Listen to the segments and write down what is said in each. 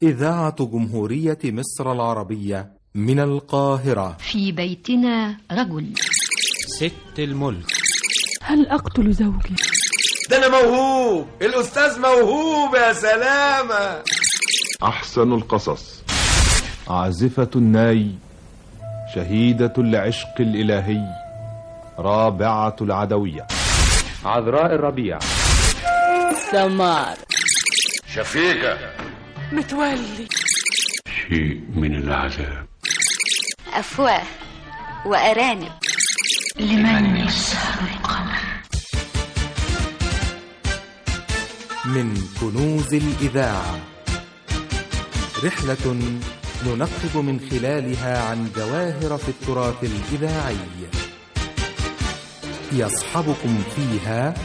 إذاعة جمهورية مصر العربية من القاهرة في بيتنا رجل ست الملك هل أقتل زوجي؟ ده أنا موهوب الأستاذ موهوب يا سلامة أحسن القصص عازفة الناي شهيدة العشق الإلهي رابعة العدوية عذراء الربيع سمار شفيقة متولي شيء من العذاب أفواه وأرانب لمن يسهر القمر من كنوز الإذاعة رحلة ننقب من خلالها عن جواهر في التراث الإذاعي يصحبكم فيها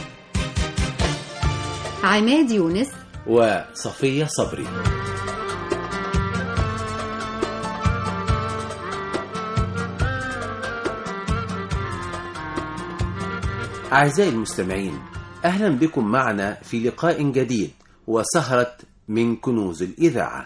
عماد يونس وصفية صبري أعزائي المستمعين أهلا بكم معنا في لقاء جديد وسهرة من كنوز الإذاعة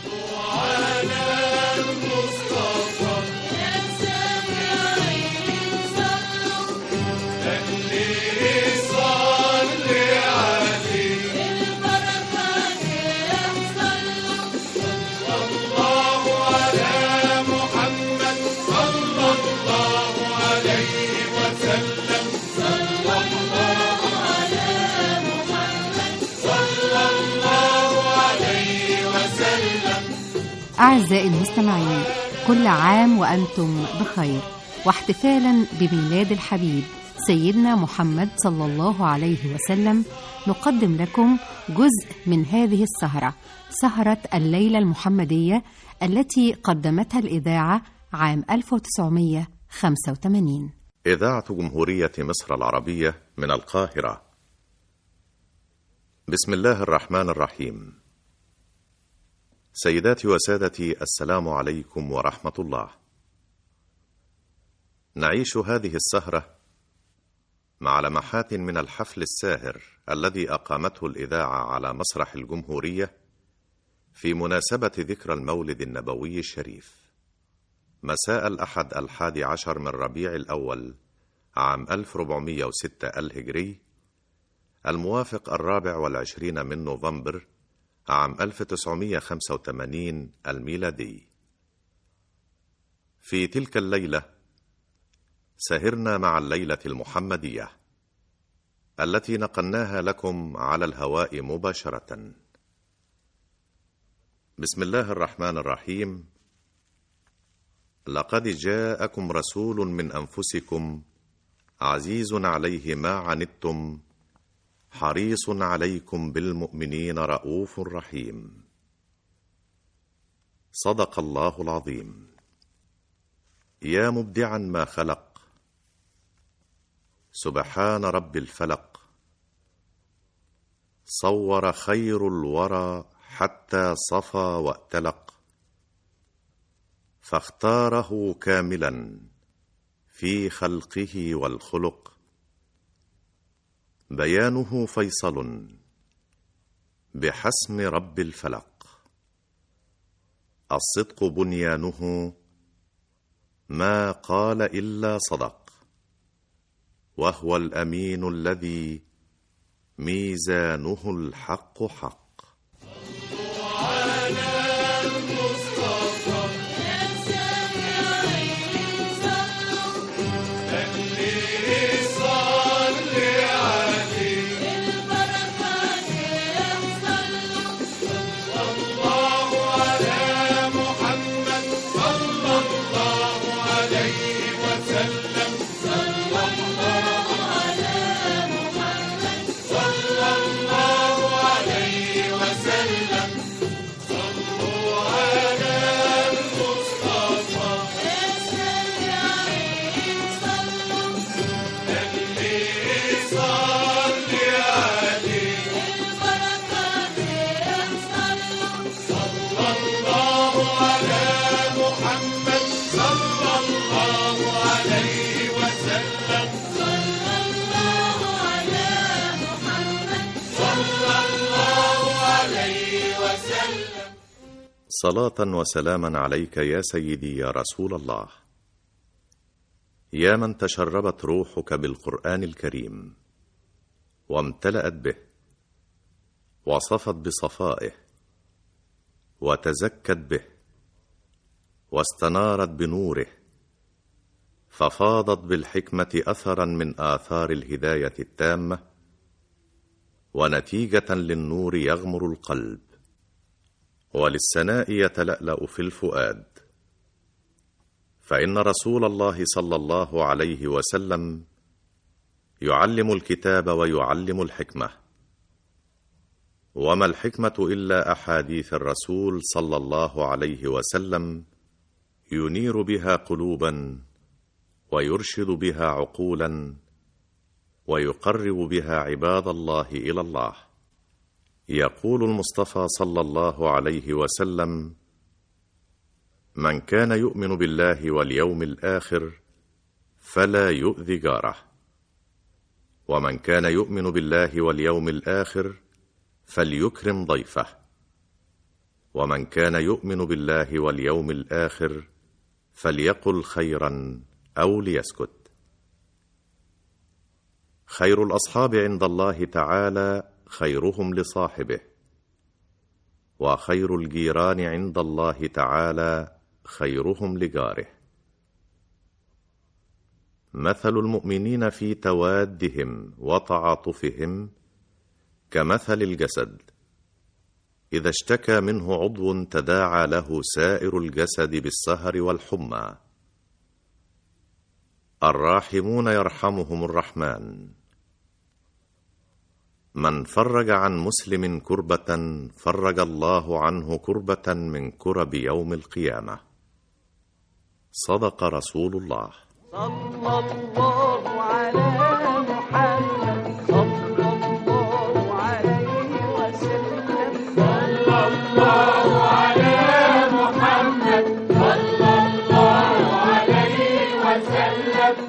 أعزائي المستمعين كل عام وأنتم بخير واحتفالا بميلاد الحبيب سيدنا محمد صلى الله عليه وسلم نقدم لكم جزء من هذه السهرة سهرة الليلة المحمدية التي قدمتها الإذاعة عام 1985 إذاعة جمهورية مصر العربية من القاهرة بسم الله الرحمن الرحيم سيداتي وسادتي السلام عليكم ورحمة الله نعيش هذه السهرة مع لمحات من الحفل الساهر الذي أقامته الإذاعة على مسرح الجمهورية في مناسبة ذكرى المولد النبوي الشريف مساء الأحد الحادي عشر من ربيع الأول عام 1406 الهجري الموافق الرابع والعشرين من نوفمبر عام 1985 الميلادي في تلك الليلة سهرنا مع الليلة المحمدية التي نقلناها لكم على الهواء مباشرة بسم الله الرحمن الرحيم لقد جاءكم رسول من أنفسكم عزيز عليه ما عنتم حريص عليكم بالمؤمنين رؤوف رحيم صدق الله العظيم يا مبدعا ما خلق سبحان رب الفلق صور خير الورى حتى صفى واتلق فاختاره كاملا في خلقه والخلق بيانه فيصل بحسم رب الفلق الصدق بنيانه ما قال الا صدق وهو الامين الذي ميزانه الحق حق صلاة وسلاما عليك يا سيدي يا رسول الله يا من تشربت روحك بالقرآن الكريم وامتلأت به وصفت بصفائه وتزكت به واستنارت بنوره ففاضت بالحكمة أثرا من آثار الهداية التامة ونتيجة للنور يغمر القلب وللسناء يتلألأ في الفؤاد فإن رسول الله صلى الله عليه وسلم يعلم الكتاب ويعلم الحكمة وما الحكمة إلا أحاديث الرسول صلى الله عليه وسلم ينير بها قلوبا ويرشد بها عقولا ويقرب بها عباد الله إلى الله يقول المصطفى صلى الله عليه وسلم من كان يؤمن بالله واليوم الآخر فلا يؤذي جاره ومن كان يؤمن بالله واليوم الآخر فليكرم ضيفه ومن كان يؤمن بالله واليوم الآخر فليقل خيرا أو ليسكت خير الأصحاب عند الله تعالى خيرهم لصاحبه وخير الجيران عند الله تعالى خيرهم لجاره مثل المؤمنين في توادهم وتعاطفهم كمثل الجسد اذا اشتكى منه عضو تداعى له سائر الجسد بالسهر والحمى الراحمون يرحمهم الرحمن من فرج عن مسلم كربه فرج الله عنه كربه من كرب يوم القيامه صدق رسول الله صلى الله على محمد صلى الله عليه وسلم صلى الله على محمد صلى الله عليه وسلم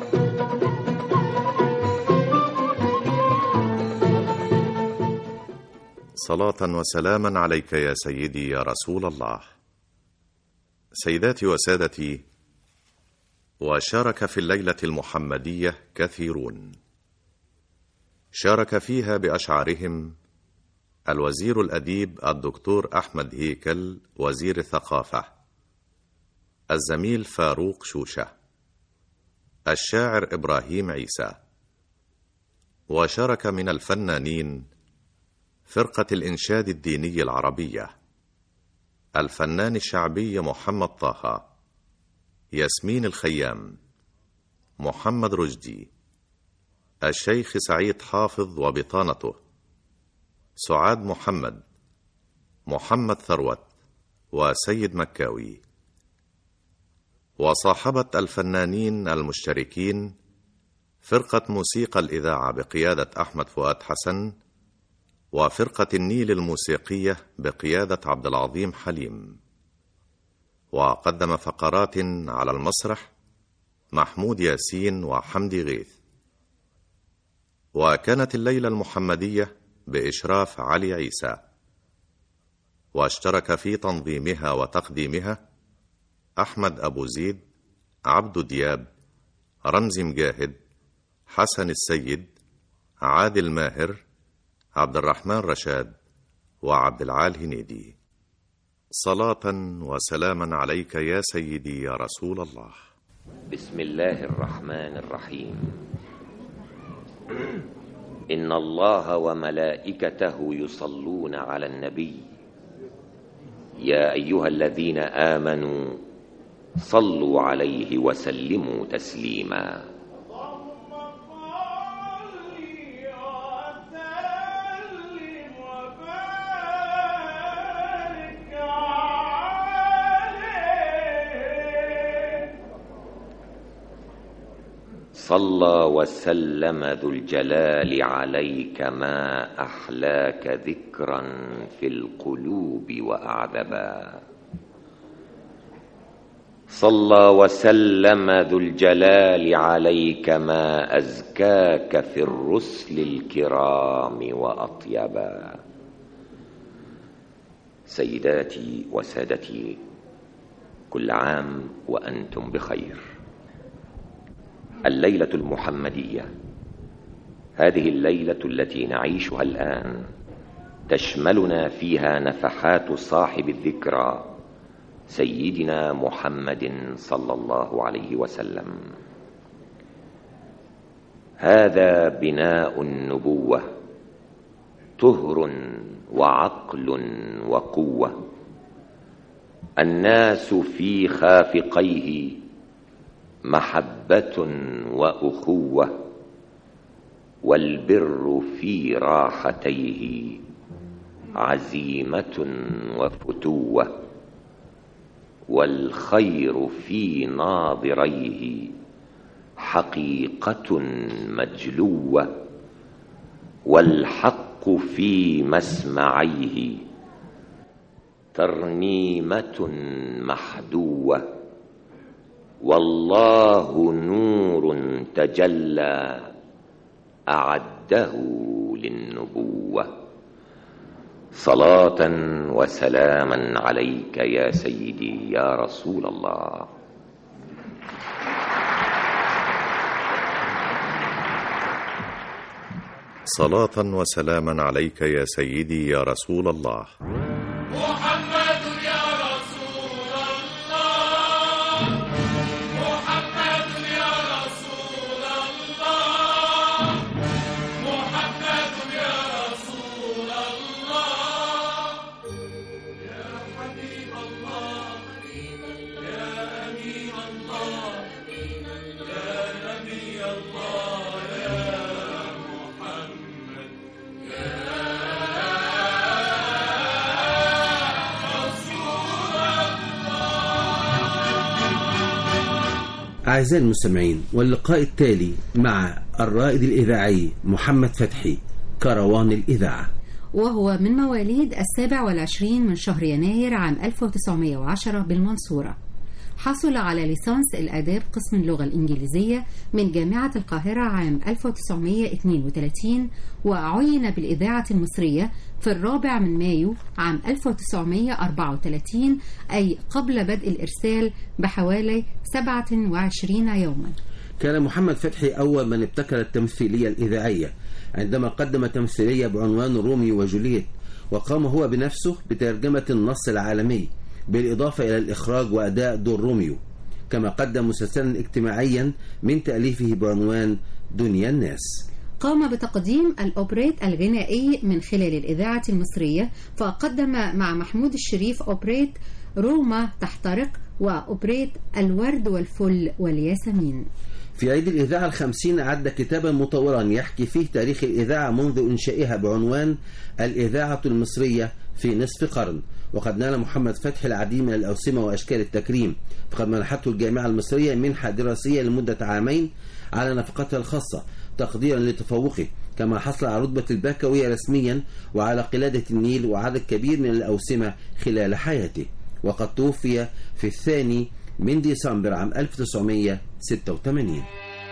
صلاه وسلاما عليك يا سيدي يا رسول الله سيداتي وسادتي وشارك في الليله المحمديه كثيرون شارك فيها باشعارهم الوزير الاديب الدكتور احمد هيكل وزير الثقافه الزميل فاروق شوشه الشاعر ابراهيم عيسى وشارك من الفنانين فرقه الانشاد الديني العربيه الفنان الشعبي محمد طه ياسمين الخيام محمد رشدي الشيخ سعيد حافظ وبطانته سعاد محمد محمد ثروت وسيد مكاوي وصاحبت الفنانين المشتركين فرقة موسيقى الإذاعة بقيادة أحمد فؤاد حسن وفرقة النيل الموسيقية بقيادة عبد العظيم حليم وقدم فقرات على المسرح محمود ياسين وحمدي غيث وكانت الليلة المحمدية بإشراف علي عيسى واشترك في تنظيمها وتقديمها أحمد أبو زيد عبد دياب رمزي مجاهد حسن السيد عادل ماهر عبد الرحمن رشاد وعبد العال هنيدي صلاة وسلاما عليك يا سيدي يا رسول الله بسم الله الرحمن الرحيم إن الله وملائكته يصلون على النبي يا أيها الذين آمنوا صلوا عليه وسلموا تسليما صلى وسلم ذو الجلال عليك ما احلاك ذكرا في القلوب واعذبا صلى وسلم ذو الجلال عليك ما ازكاك في الرسل الكرام واطيبا سيداتي وسادتي كل عام وانتم بخير الليله المحمديه هذه الليله التي نعيشها الان تشملنا فيها نفحات صاحب الذكرى سيدنا محمد صلى الله عليه وسلم هذا بناء النبوه طهر وعقل وقوه الناس في خافقيه محبه واخوه والبر في راحتيه عزيمه وفتوه والخير في ناظريه حقيقه مجلوه والحق في مسمعيه ترنيمه محدوه والله نور تجلى اعده للنبوه صلاه وسلاما عليك يا سيدي يا رسول الله صلاة وسلاما عليك يا سيدي يا رسول الله محمد يا رسول الله محمد يا رسول الله محمد يا رسول الله يا حبيب الله يا أمين الله يا نبي الله يا محمد أعزائي المستمعين واللقاء التالي مع الرائد الإذاعي محمد فتحي كروان الإذاعة وهو من مواليد السابع والعشرين من شهر يناير عام 1910 بالمنصورة حصل على ليسانس الآداب قسم اللغة الإنجليزية من جامعة القاهرة عام 1932 وعين بالإذاعة المصرية في الرابع من مايو عام 1934 أي قبل بدء الإرسال بحوالي 27 يوما كان محمد فتحي أول من ابتكر التمثيلية الإذاعية عندما قدم تمثيلية بعنوان روميو وجولييت وقام هو بنفسه بترجمة النص العالمي بالإضافة إلى الإخراج وأداء دور روميو كما قدم مسلسلا اجتماعيا من تأليفه بعنوان دنيا الناس قام بتقديم الأوبريت الغنائي من خلال الإذاعة المصرية فقدم مع محمود الشريف أوبريت روما تحترق وأوبريت الورد والفل والياسمين في عيد الإذاعة الخمسين أعد كتابا مطورا يحكي فيه تاريخ الإذاعة منذ إنشائها بعنوان الإذاعة المصرية في نصف قرن وقد نال محمد فتحي العديد من الأوسمة وأشكال التكريم فقد منحته الجامعة المصرية منحة دراسية لمدة عامين على نفقتها الخاصة تقديرا لتفوقه كما حصل على رتبة الباكوية رسميا وعلى قلادة النيل وعدد كبير من الأوسمة خلال حياته وقد توفي في الثاني من ديسمبر عام 1986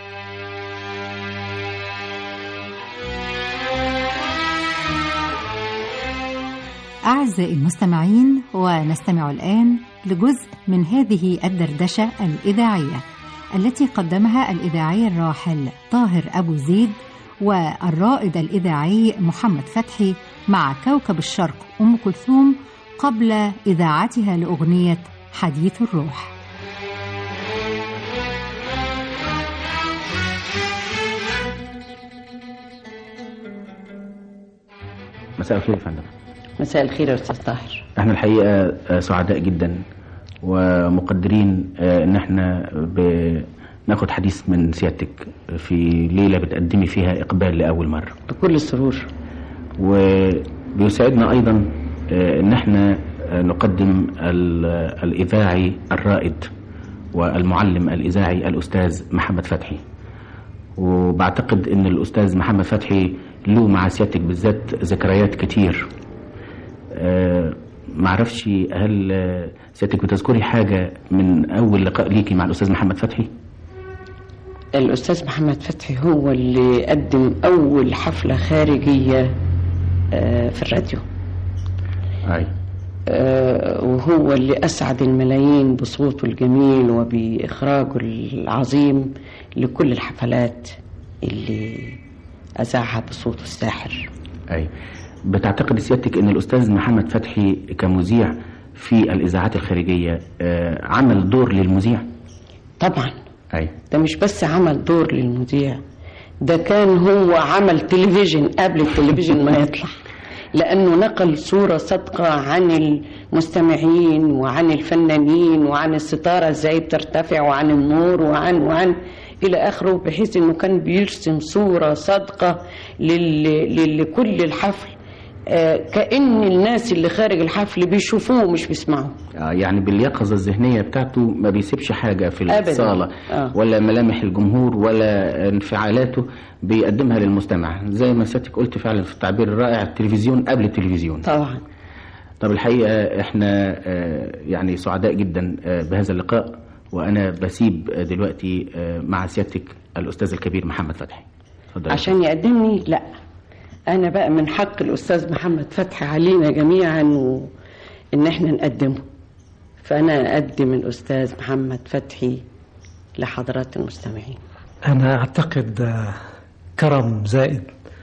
أعزائي المستمعين ونستمع الآن لجزء من هذه الدردشة الإذاعية التي قدمها الإذاعي الراحل طاهر أبو زيد والرائد الإذاعي محمد فتحي مع كوكب الشرق أم كلثوم قبل إذاعتها لأغنية حديث الروح مساء الخير يا فندم مساء الخير يا استاذ طاهر احنا الحقيقه آه، سعداء جدا ومقدرين آه، ان احنا بناخد حديث من سيادتك في ليله بتقدمي فيها اقبال لاول مره بكل السرور وبيسعدنا ايضا آه، ان احنا آه، نقدم ال- الاذاعي الرائد والمعلم الاذاعي الاستاذ محمد فتحي وبعتقد ان الاستاذ محمد فتحي له مع سيادتك بالذات ذكريات كتير آه، معرفش هل آه، سيادتك بتذكري حاجة من أول لقاء ليكي مع الأستاذ محمد فتحي؟ الاستاذ محمد فتحي هو اللي قدم اول حفله خارجيه آه، في الراديو أي آه، وهو اللي أسعد الملايين بصوته الجميل وبإخراجه العظيم لكل الحفلات اللي أذاعها بصوته الساحر أي بتعتقد سيادتك أن الأستاذ محمد فتحي كمذيع في الإذاعات الخارجية آه، عمل دور للمذيع؟ طبعا أي ده مش بس عمل دور للمذيع ده كان هو عمل تلفزيون قبل التلفزيون ما يطلع لأنه نقل صورة صادقة عن المستمعين وعن الفنانين وعن الستارة ازاي بترتفع وعن النور وعن وعن إلى آخره بحيث إنه كان بيرسم صورة صادقة لل- لكل الحفل آه، كأن الناس اللي خارج الحفل بيشوفوه مش بيسمعوه آه، يعني باليقظة الذهنية بتاعته ما بيسيبش حاجة في أبداً. الصالة آه. ولا ملامح الجمهور ولا انفعالاته بيقدمها للمستمع زي ما سيادتك قلت فعلا في التعبير الرائع التلفزيون قبل التلفزيون طبعا طب الحقيقة احنا آه، يعني سعداء جدا آه، بهذا اللقاء وأنا بسيب آه، دلوقتي آه، مع سيادتك الأستاذ الكبير محمد فتحي اتفضل. عشان يقدمني لا انا بقى من حق الاستاذ محمد فتحي علينا جميعا وان احنا نقدمه فانا اقدم الاستاذ محمد فتحي لحضرات المستمعين أنا أعتقد آه، كرم زائد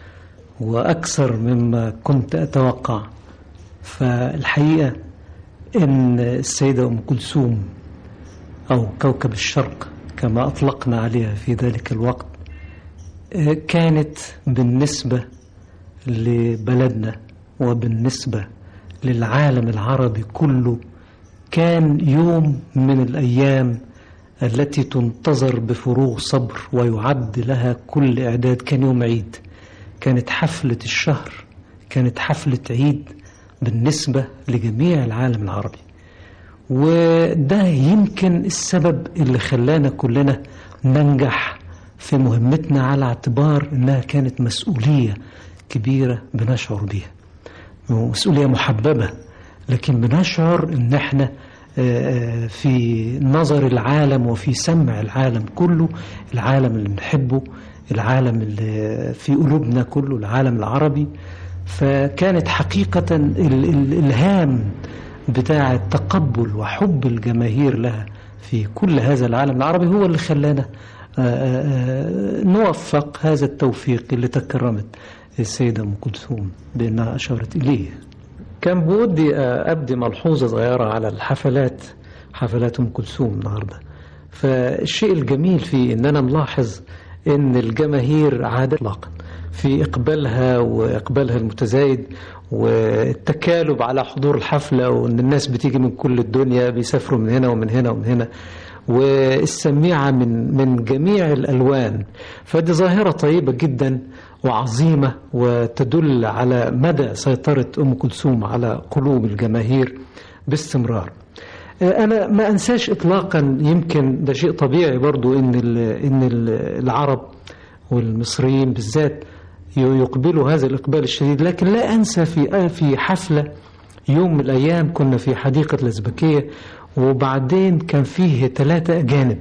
وأكثر مما كنت أتوقع فالحقيقة إن السيدة أم كلثوم أو كوكب الشرق كما أطلقنا عليها في ذلك الوقت آه، كانت بالنسبة لبلدنا وبالنسبة للعالم العربي كله كان يوم من الأيام التي تنتظر بفروغ صبر ويعد لها كل إعداد كان يوم عيد كانت حفلة الشهر كانت حفلة عيد بالنسبة لجميع العالم العربي وده يمكن السبب اللي خلانا كلنا ننجح في مهمتنا على اعتبار انها كانت مسؤولية كبيرة بنشعر بيها مسؤولية محببة لكن بنشعر ان احنا آه، في نظر العالم وفي سمع العالم كله العالم اللي بنحبه العالم اللي في قلوبنا كله العالم العربي فكانت حقيقة ال- ال- الإلهام بتاع التقبل وحب الجماهير لها في كل هذا العالم العربي هو اللي خلانا آه، آه، نوفق هذا التوفيق اللي تكرمت السيدة أم كلثوم بأنها أشارت إليه كان بودي أبدي ملحوظة صغيرة على الحفلات حفلات أم كلثوم النهاردة فالشيء الجميل فيه أن أنا ملاحظ أن الجماهير عادة إطلاقا في إقبالها وإقبالها المتزايد والتكالب على حضور الحفلة وأن الناس بتيجي من كل الدنيا بيسافروا من هنا ومن هنا ومن هنا والسميعة من من جميع الألوان فدي ظاهرة طيبة جدا وعظيمة وتدل على مدى سيطرة أم كلثوم على قلوب الجماهير باستمرار أنا ما أنساش إطلاقا يمكن ده شيء طبيعي برضو إن ال- إن ال- العرب والمصريين بالذات يقبلوا هذا الإقبال الشديد لكن لا أنسى في في حفلة يوم من الأيام كنا في حديقة الأزبكية وبعدين كان فيه ثلاثة أجانب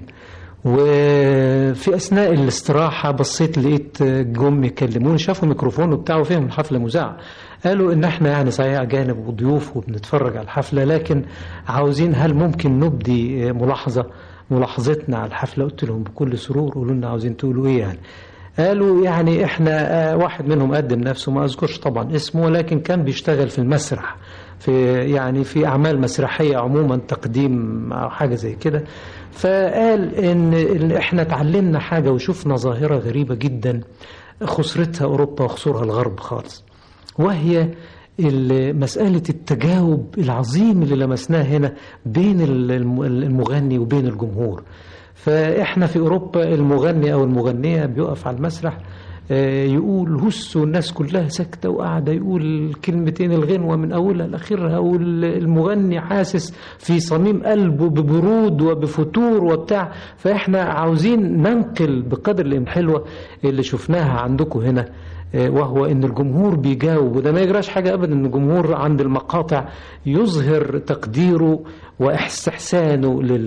وفي أثناء الاستراحة بصيت لقيت جم يكلموني شافوا ميكروفون وبتاع وفيهم الحفلة مذاعة قالوا إن إحنا يعني صحيح أجانب وضيوف وبنتفرج على الحفلة لكن عاوزين هل ممكن نبدي ملاحظة ملاحظتنا على الحفلة قلت لهم بكل سرور قولوا لنا عاوزين تقولوا إيه يعني قالوا يعني احنا آه، واحد منهم قدم نفسه ما اذكرش طبعا اسمه لكن كان بيشتغل في المسرح في يعني في اعمال مسرحيه عموما تقديم او حاجه زي كده فقال ان إن احنا اتعلمنا حاجه وشفنا ظاهره غريبه جدا خسرتها اوروبا وخسرها الغرب خالص وهي ال- مسألة التجاوب العظيم اللي لمسناه هنا بين ال- الم- المغني وبين الجمهور فإحنا في أوروبا المغني أو المغنية بيقف على المسرح آه، يقول هس والناس كلها ساكتة وقاعدة يقول كلمتين الغنوة من أولها لآخرها والمغني حاسس في صميم قلبه ببرود وبفتور وبتاع فإحنا عاوزين ننقل بقدر الإمكان حلوة اللي شفناها عندكم هنا آه، وهو ان الجمهور بيجاوب وده ما يجراش حاجه ابدا ان الجمهور عند المقاطع يظهر تقديره واستحسانه لل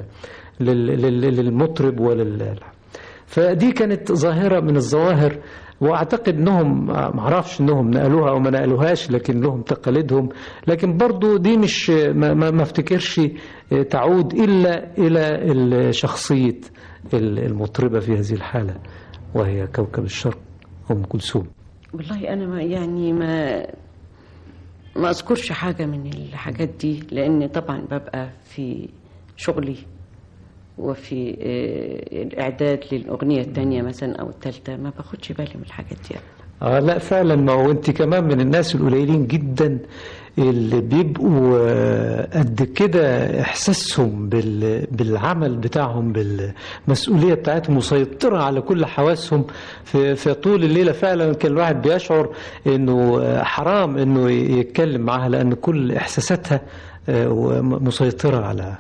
لل- لل- للمطرب ولل فدي كانت ظاهرة من الظواهر واعتقد انهم ما اعرفش انهم نقلوها او ما نقلوهاش لكن لهم تقاليدهم لكن برضو دي مش ما, ما ما افتكرش تعود الا الى شخصيه المطربه في هذه الحاله وهي كوكب الشرق ام كلثوم والله انا ما يعني ما ما اذكرش حاجه من الحاجات دي لان طبعا ببقى في شغلي وفي آه، الاعداد للاغنيه الثانيه مثلا او الثالثه ما باخدش بالي من الحاجات دي اه لا فعلا ما هو انت كمان من الناس القليلين جدا اللي بيبقوا آه، قد كده احساسهم بال- بالعمل بتاعهم بالمسؤوليه بتاعتهم مسيطره على كل حواسهم في, في طول الليله فعلا كان الواحد بيشعر انه آه، حرام انه يتكلم معاها لان كل احساساتها آه، مسيطره على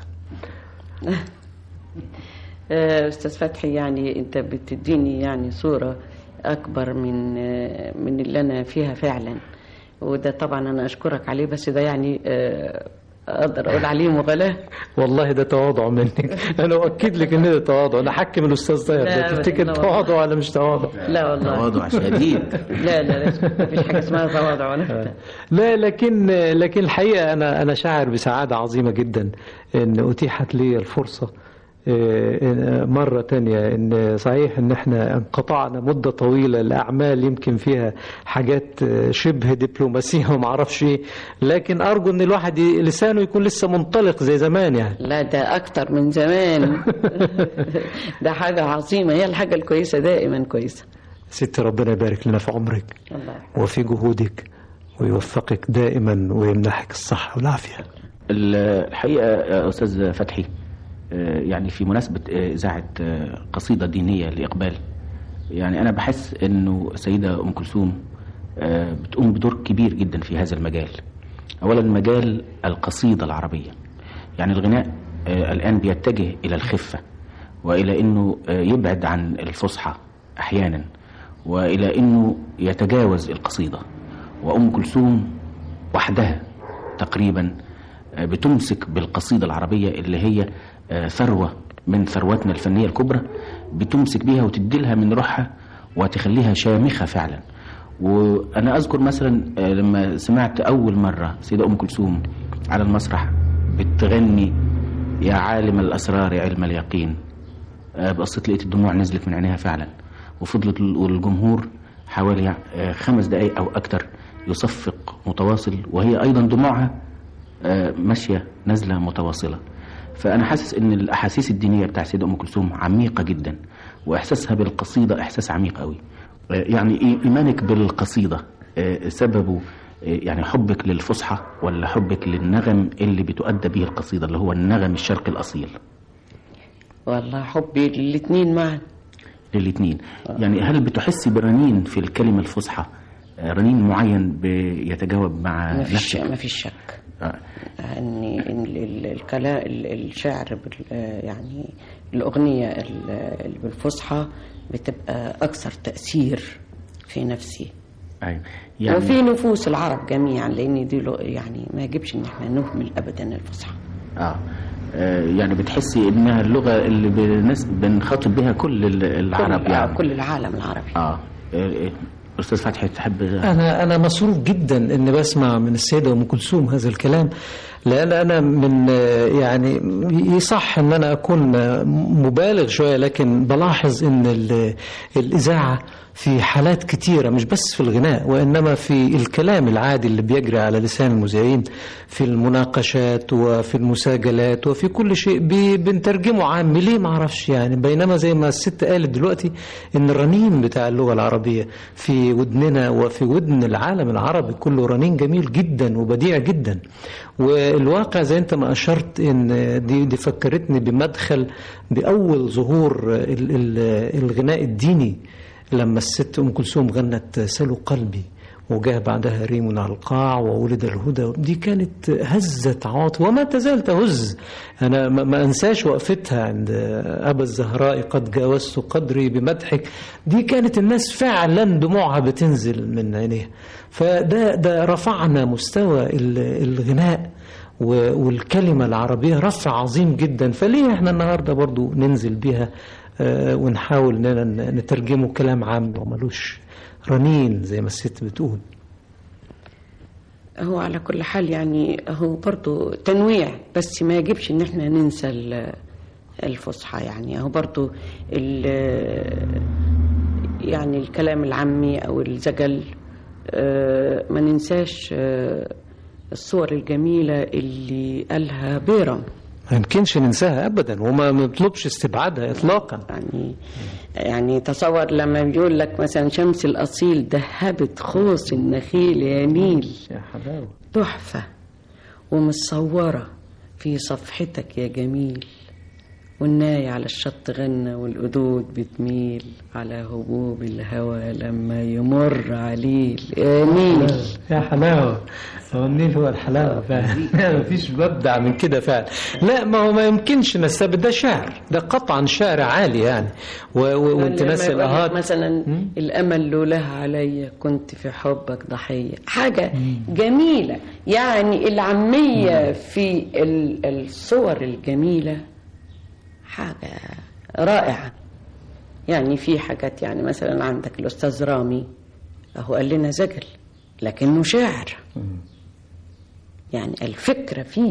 آه، استاذ فتحي يعني انت بتديني يعني صوره اكبر من آه، من اللي انا فيها فعلا وده طبعا انا اشكرك عليه بس ده يعني آه، اقدر اقول عليه مغالاه والله ده تواضع منك انا اؤكد لك ان ده تواضع انا حكم الاستاذ طاهر لا ده أبداً، تفتكر لا والله. تواضع ولا مش تواضع لا والله تواضع شديد. لا لا لا مفيش حاجه اسمها تواضع ولا بتاع. لا لكن لكن الحقيقه انا انا شاعر بسعاده عظيمه جدا ان اتيحت لي الفرصه آه، إن- مرة تانية إن صحيح إن إحنا انقطعنا مدة طويلة الأعمال يمكن فيها حاجات آه، شبه دبلوماسية وما أعرفش إيه لكن أرجو إن الواحد ي- لسانه يكون لسه منطلق زي زمان يعني لا ده اكتر من زمان ده حاجه عظيمه هي الحاجه الكويسه دائما كويسه ست ربنا يبارك لنا في عمرك الله وفي جهودك ويوفقك دائما ويمنحك الصحة والعافية الحقيقة يا أستاذ فتحي آه، يعني في مناسبة آه، إذاعة آه، قصيدة دينية لإقبال يعني أنا بحس أنه السيدة أم كلثوم آه، بتقوم بدور كبير جدا في هذا المجال أولا مجال القصيدة العربية يعني الغناء آه، الآن بيتجه إلى الخفة وإلى أنه آه، يبعد عن الفصحى أحيانا وإلى أنه يتجاوز القصيدة وأم كلثوم وحدها تقريبا آه، بتمسك بالقصيدة العربية اللي هي آه، ثروة من ثرواتنا الفنية الكبرى بتمسك بيها وتديلها من روحها وتخليها شامخة فعلا وأنا أذكر مثلا آه، لما سمعت أول مرة سيدة أم كلثوم على المسرح بتغني يا عالم الأسرار علم اليقين آه، بصيت لقيت الدموع نزلت من عينيها فعلا وفضلت ال- الجمهور حوالي آه، خمس دقايق أو أكتر يصفق متواصل وهي أيضا دموعها آه، ماشية نازلة متواصلة فأنا حاسس إن الأحاسيس الدينية بتاع سيدة أم كلثوم عميقة جدا وإحساسها بالقصيدة إحساس عميق قوي آه، يعني إيه- إيمانك بالقصيدة آه، سببه آه، يعني حبك للفصحى ولا حبك للنغم اللي بتؤدى به القصيدة اللي هو النغم الشرقي الأصيل والله حبي للاثنين معا للاثنين يعني هل بتحسي برنين في الكلمة الفصحى آه، رنين معين بيتجاوب مع ما فيش نفسك ما فيش شك آه. ان إن ال- ال- الكلام ال- الشعر بال- آه، يعني الاغنيه ال- اللي بالفصحى بتبقى اكثر تاثير في نفسي أيوة. يعني وفي نفوس العرب جميعا لان دي لو- يعني ما يجبش ان احنا نهمل ابدا الفصحى آه. آه، يعني بتحسي انها اللغه اللي بنس... بنخاطب بها كل ال- العرب كل, يعني آه كل العالم العربي اه آه، آه، استاذ فتحي تحب أنا أنا مسرور جدا إني بسمع من السيدة أم كلثوم هذا الكلام لأن أنا من يعني يصح إن أنا أكون مبالغ شوية لكن بلاحظ إن ال- الإذاعة في حالات كتيرة مش بس في الغناء وإنما في الكلام العادي اللي بيجري على لسان المذيعين في المناقشات وفي المساجلات وفي كل شيء بي- بنترجمه عامي ليه ما اعرفش يعني بينما زي ما الست قالت دلوقتي ان الرنين بتاع اللغة العربية في ودننا وفي ودن العالم العربي كله رنين جميل جدا وبديع جدا والواقع زي انت ما اشرت ان دي, دي فكرتني بمدخل باول ظهور ال- ال- الغناء الديني لما الست ام كلثوم غنت سلوا قلبي وجاء بعدها ريم على القاع وولد الهدى دي كانت هزة عواطف وما تزال تهز أنا ما ما أنساش وقفتها عند أبا الزهراء قد جاوزت قدري بمدحك دي كانت الناس فعلا دموعها بتنزل من عينيها فده ده رفعنا مستوى ال- الغناء و- والكلمة العربية رفع عظيم جدا فليه احنا النهاردة برضو ننزل بيها آه، ونحاول اننا ن- نترجمه كلام عام وملوش رنين زي ما الست بتقول هو على كل حال يعني هو برضو تنويع بس ما يجبش ان احنا ننسى ال- الفصحى يعني هو برضو ال- يعني الكلام العامي او الزجل آه، ما ننساش آه، الصور الجميلة اللي قالها بيرم ما يمكنش ننساها ابدا وما نطلبش استبعادها اطلاقا يعني يعني تصور لما بيقول لك مثلا شمس الأصيل ذهبت خوص النخيل يا نيل يا حلاوة تحفة ومتصورة في صفحتك يا جميل والناي على الشط غنى والقدود بتميل على هبوب الهوى لما يمر عليه يا نيل يا حلاوة هو النيل هو الحلاوة فعلا مفيش مبدع من كده فعلا لا ما هو ما يمكنش نستبد ده شعر ده قطعا شعر عالي يعني و- و- وانت لما ناس يقول لك الاهات مثلا الامل لولاه عليا كنت في حبك ضحيه حاجه جميله يعني العاميه في ال- الصور الجميله حاجه رائعه يعني في حاجات يعني مثلا عندك الاستاذ رامي هو قال لنا زجل لكنه شعر يعني الفكره فيه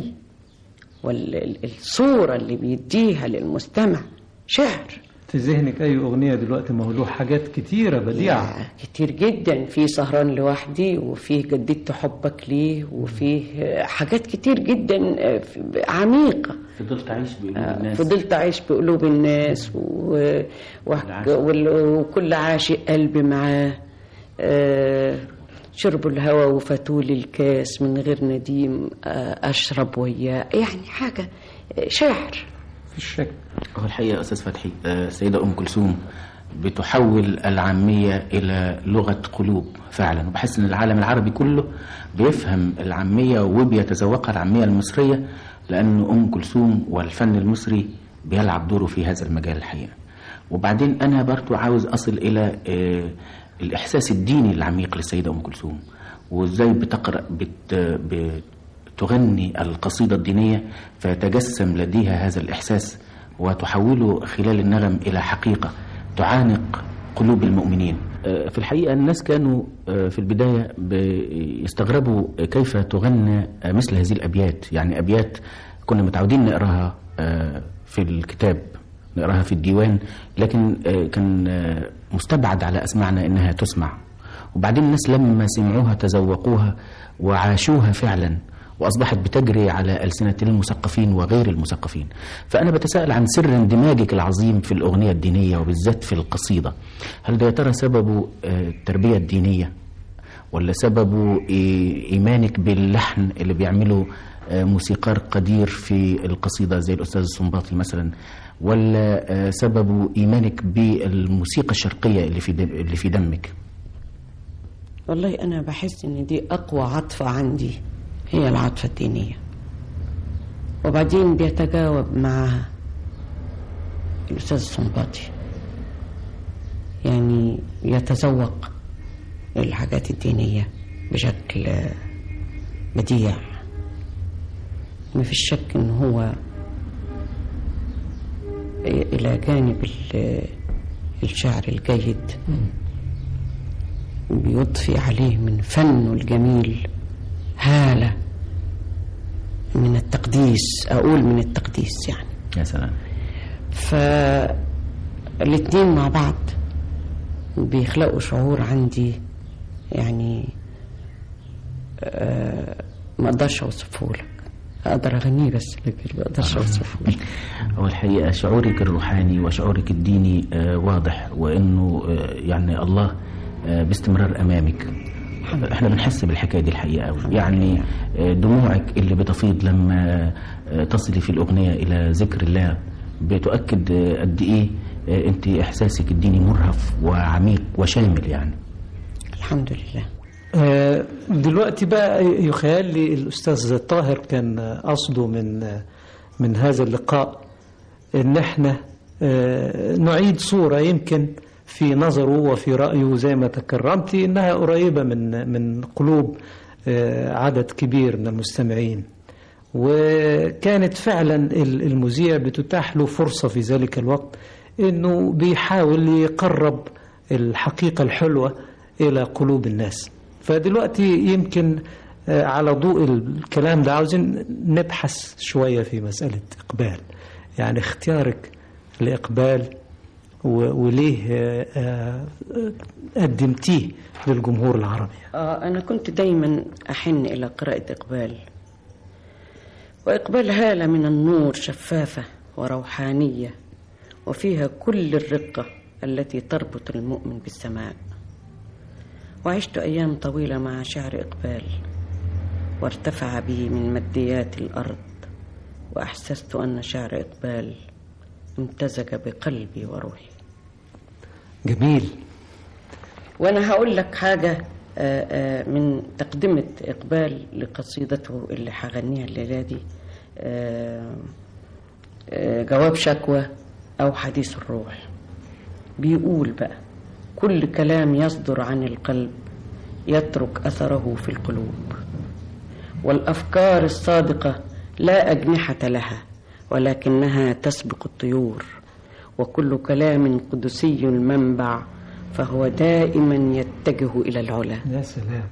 والصوره اللي بيديها للمستمع شعر في ذهنك اي اغنية دلوقتي ما هو له حاجات كتيرة بديعة كتير جدا في سهران لوحدي وفيه جددت حبك ليه وفيه حاجات كتير جدا عميقة فضلت أعيش بقلوب الناس فضلت أعيش بقلوب الناس و... و... وال- وكل عاشق قلبي معاه آه، شربوا الهوى وفاتوا لي الكاس من غير نديم آه، أشرب وياه يعني حاجة آه، شعر في الشك هو الحقيقة يا أستاذ فتحي آه، السيدة أم كلثوم بتحول العامية إلى لغة قلوب فعلا وبحس أن العالم العربي كله بيفهم العامية وبيتذوقها العامية المصرية لأن أم كلثوم والفن المصري بيلعب دوره في هذا المجال الحقيقة وبعدين أنا برضو عاوز أصل إلى آه، الإحساس الديني العميق للسيدة أم كلثوم وإزاي بتقرأ بت بت تغني القصيدة الدينية فيتجسم لديها هذا الإحساس وتحوله خلال النغم إلى حقيقة تعانق قلوب المؤمنين آه، في الحقيقة الناس كانوا آه، في البداية بيستغربوا كيف تغنى آه، مثل هذه الأبيات يعني أبيات كنا متعودين نقراها آه، في الكتاب نقراها في الديوان لكن آه، كان آه، مستبعد على أسماعنا إنها تسمع وبعدين الناس لما سمعوها تذوقوها وعاشوها فعلا وأصبحت بتجري على ألسنة المثقفين وغير المثقفين فأنا بتساءل عن سر اندماجك العظيم في الأغنية الدينية وبالذات في القصيدة هل ده يا ترى سببه آه، التربية الدينية ولا سببه إي- إيمانك باللحن اللي بيعمله آه، موسيقار قدير في القصيدة زي الأستاذ السنباطي مثلا ولا آه، سببه إيمانك بالموسيقى الشرقية اللي في دم اللي في دمك والله أنا بحس إن دي أقوى عاطفة عندي هي العاطفة الدينية وبعدين بيتجاوب معها الأستاذ السنباطي يعني يتذوق الحاجات الدينية بشكل بديع ما فيش شك إن هو إلى جانب ال- الشعر الجيد بيضفي عليه من فنه الجميل هالة من التقديس أقول من التقديس يعني يا سلام فالاتنين مع بعض بيخلقوا شعور عندي يعني آه ما اقدرش اوصفه لك اقدر اغنيه بس لكن ما اقدرش اوصفه لك هو الحقيقة شعورك الروحاني وشعورك الديني آه، واضح وإنه آه، يعني الله آه، باستمرار أمامك احنا بنحس بالحكاية دي الحقيقة أوي يعني آه، دموعك اللي بتفيض لما آه، تصلي في الأغنية إلى ذكر الله بتؤكد آه، قد إيه آه، أنت إحساسك الديني مرهف وعميق وشامل يعني الحمد لله آه، دلوقتي بقى يخيل لي الأستاذ طاهر كان قصده من من هذا اللقاء إن احنا آه، نعيد صورة يمكن في نظره وفي رأيه زي ما تكرمتي إنها قريبة من من قلوب آه، عدد كبير من المستمعين وكانت فعلا ال- المذيع بتتاح له فرصة في ذلك الوقت انه بيحاول يقرب الحقيقة الحلوة الى قلوب الناس فدلوقتي يمكن آه، على ضوء الكلام ده عاوزين نبحث شوية في مسألة إقبال يعني اختيارك لإقبال و- وليه آه، آه، قدمتيه للجمهور العربي آه أنا كنت دايما أحن إلى قراءة إقبال وإقبال هالة من النور شفافة وروحانية وفيها كل الرقة التي تربط المؤمن بالسماء وعشت أيام طويلة مع شعر إقبال وارتفع بي من مديات الأرض وأحسست أن شعر إقبال امتزج بقلبي وروحي جميل وانا هقول لك حاجه آه، آه، من تقدمه اقبال لقصيدته اللي هغنيها الليله دي آه، آه، جواب شكوى او حديث الروح بيقول بقى كل كلام يصدر عن القلب يترك اثره في القلوب والافكار الصادقه لا اجنحه لها ولكنها تسبق الطيور وكل كلام قدسي المنبع فهو دائما يتجه الى العلا يا سلام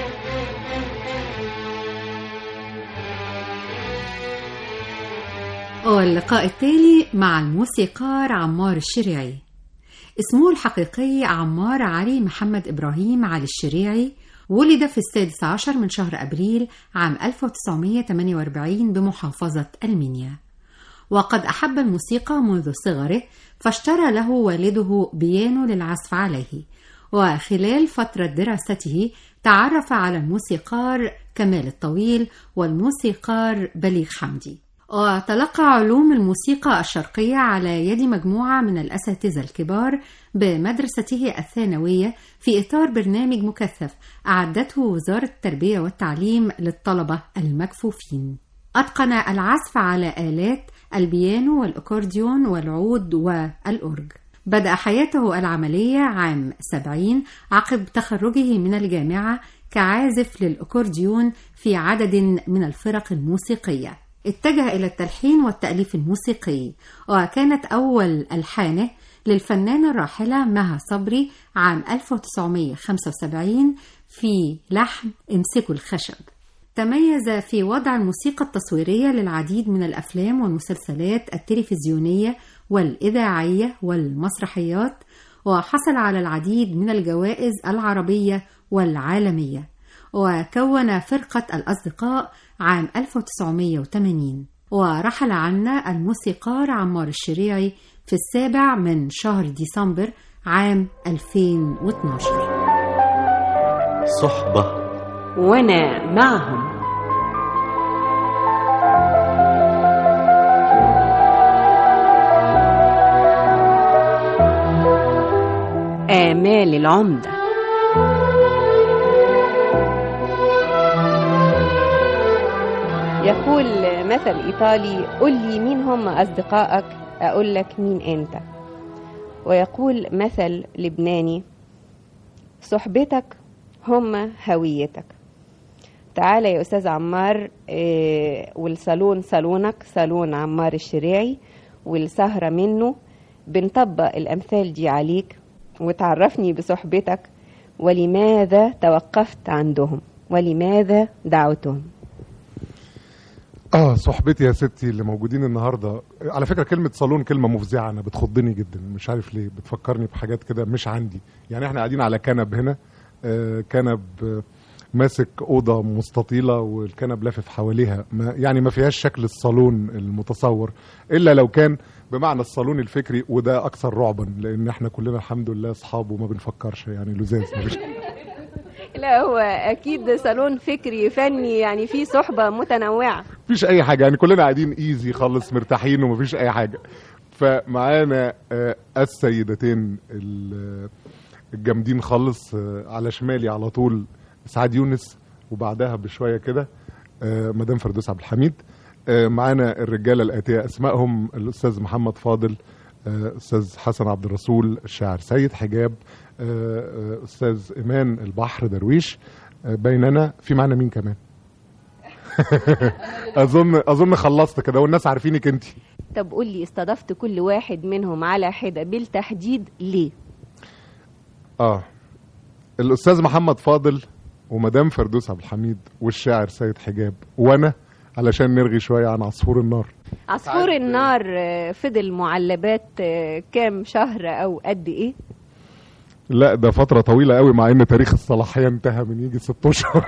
واللقاء التالي مع الموسيقار عمار الشريعي اسمه الحقيقي عمار علي محمد إبراهيم علي الشريعي ولد في السادس عشر من شهر أبريل عام 1948 بمحافظة المنيا وقد أحب الموسيقى منذ صغره فاشترى له والده بيانو للعزف عليه وخلال فترة دراسته تعرف على الموسيقار كمال الطويل والموسيقار بليغ حمدي وتلقى علوم الموسيقى الشرقية على يد مجموعة من الأساتذة الكبار بمدرسته الثانوية في إطار برنامج مكثف أعدته وزارة التربية والتعليم للطلبة المكفوفين أتقن العزف على آلات البيانو والأكورديون والعود والأورج بدأ حياته العملية عام 70 عقب تخرجه من الجامعة كعازف للأكورديون في عدد من الفرق الموسيقية اتجه إلى التلحين والتأليف الموسيقي وكانت أول ألحانه للفنانة الراحلة مها صبري عام 1975 في لحن امسكوا الخشب تميز في وضع الموسيقى التصويرية للعديد من الأفلام والمسلسلات التلفزيونية والإذاعية والمسرحيات وحصل على العديد من الجوائز العربية والعالمية وكون فرقة الأصدقاء عام 1980 ورحل عنا الموسيقار عمار الشريعي في السابع من شهر ديسمبر عام 2012 صحبة وانا معهم آمال العمدة يقول مثل إيطالي قل لي مين هم أصدقائك أقول لك مين أنت ويقول مثل لبناني صحبتك هم هويتك تعالى يا أستاذ عمار آه، والصالون صالونك صالون عمار الشريعي والسهرة منه بنطبق الأمثال دي عليك وتعرفني بصحبتك ولماذا توقفت عندهم ولماذا دعوتهم اه صحبتي يا ستي اللي موجودين النهارده على فكره كلمه صالون كلمه مفزعه انا بتخضني جدا مش عارف ليه بتفكرني بحاجات كده مش عندي يعني احنا قاعدين على كنب هنا آه كنب آه ماسك اوضه مستطيله والكنب لافف حواليها ما يعني ما فيهاش شكل الصالون المتصور الا لو كان بمعنى الصالون الفكري وده اكثر رعبا لان احنا كلنا الحمد لله اصحاب وما بنفكرش يعني لزاز مفيش لا هو أكيد صالون فكري فني يعني فيه صحبة متنوعة مفيش اي حاجه يعني كلنا قاعدين ايزي خالص مرتاحين ومفيش اي حاجه فمعانا آه، السيدتين ال- الجامدين خالص آه، على شمالي على طول سعاد يونس وبعدها بشويه كده آه، مدام فردوس عبد الحميد آه، معانا الرجاله الاتيه اسمائهم الاستاذ محمد فاضل آه، استاذ حسن عبد الرسول الشاعر سيد حجاب آه، آه، استاذ ايمان البحر درويش آه، بيننا في معانا مين كمان اظن اظن خلصت كده والناس عارفينك انت طب قول لي استضفت كل واحد منهم على حدة بالتحديد ليه اه الاستاذ محمد فاضل ومدام فردوس عبد الحميد والشاعر سيد حجاب وانا علشان نرغي شويه عن عصفور النار عصفور النار آه، فضل معلبات آه، كام شهر او قد ايه لا ده فتره طويله قوي مع ان تاريخ الصلاحيه انتهى من يجي ست اشهر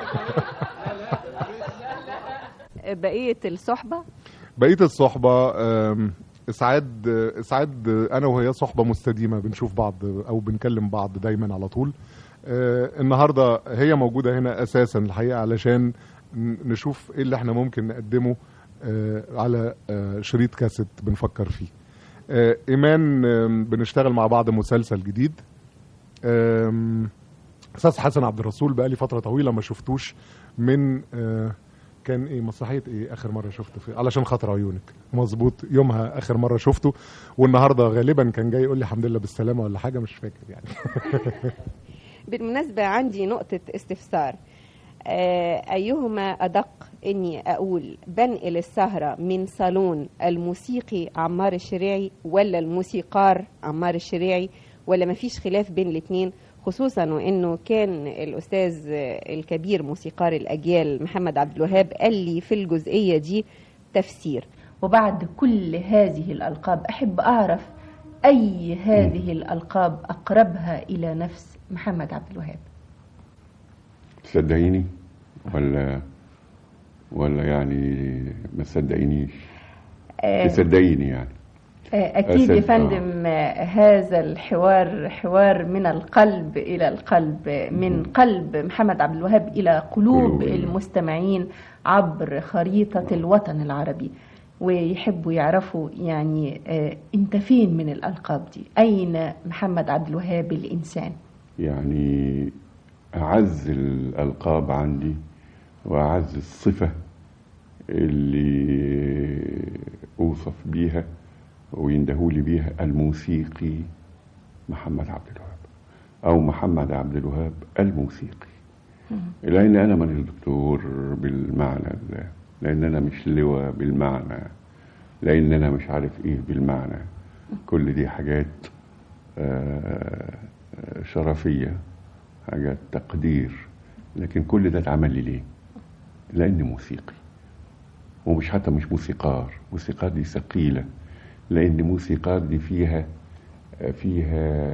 آه، بقية الصحبة بقيه الصحبه آم، اسعاد اسعاد انا وهي صحبه مستديمه بنشوف بعض او بنكلم بعض دايما على طول آه، النهارده هي موجوده هنا اساسا الحقيقه علشان ن- نشوف ايه اللي احنا ممكن نقدمه آه، على آه، شريط كاسيت بنفكر فيه آه، ايمان آم، بنشتغل مع بعض مسلسل جديد آم، استاذ حسن عبد الرسول بقالي فتره طويله ما شفتوش من آه، كان ايه مسرحيه ايه اخر مره شفته في علشان خاطر عيونك مظبوط يومها اخر مره شفته والنهارده غالبا كان جاي يقول لي الحمد لله بالسلامه ولا حاجه مش فاكر يعني بالمناسبة عندي نقطة استفسار آه، أيهما أدق إني أقول بنقل السهرة من صالون الموسيقي عمار الشريعي ولا الموسيقار عمار الشريعي ولا مفيش خلاف بين الاتنين خصوصا وانه كان الاستاذ آه، الكبير موسيقار الاجيال محمد عبد الوهاب قال لي في الجزئيه دي تفسير وبعد كل هذه الألقاب أحب أعرف أي هذه الألقاب أقربها إلى نفس محمد عبد الوهاب تصدقيني ولا ولا يعني ما تصدقينيش آه، تصدقيني يعني آه، أكيد يا أسد- فندم آه، هذا الحوار حوار من القلب إلى القلب من قلب محمد عبد الوهاب إلى قلوب المستمعين عبر خريطة الوطن العربي ويحبوا يعرفوا يعني آه، أنت فين من الألقاب دي أين محمد عبد الوهاب الإنسان يعني أعز الألقاب عندي وأعز الصفة اللي أوصف بيها ويندهولي بيها الموسيقي محمد عبد الوهاب أو محمد عبد الوهاب الموسيقي لأن أنا مانيش دكتور بالمعنى ده لأن أنا مش لواء بالمعنى لأن أنا مش عارف إيه بالمعنى كل دي حاجات آه، آه، شرفية حاجات تقدير لكن كل ده اتعمل لي ليه؟ لأني موسيقي ومش حتى مش موسيقار موسيقار دي ثقيلة لأن موسيقار دي فيها فيها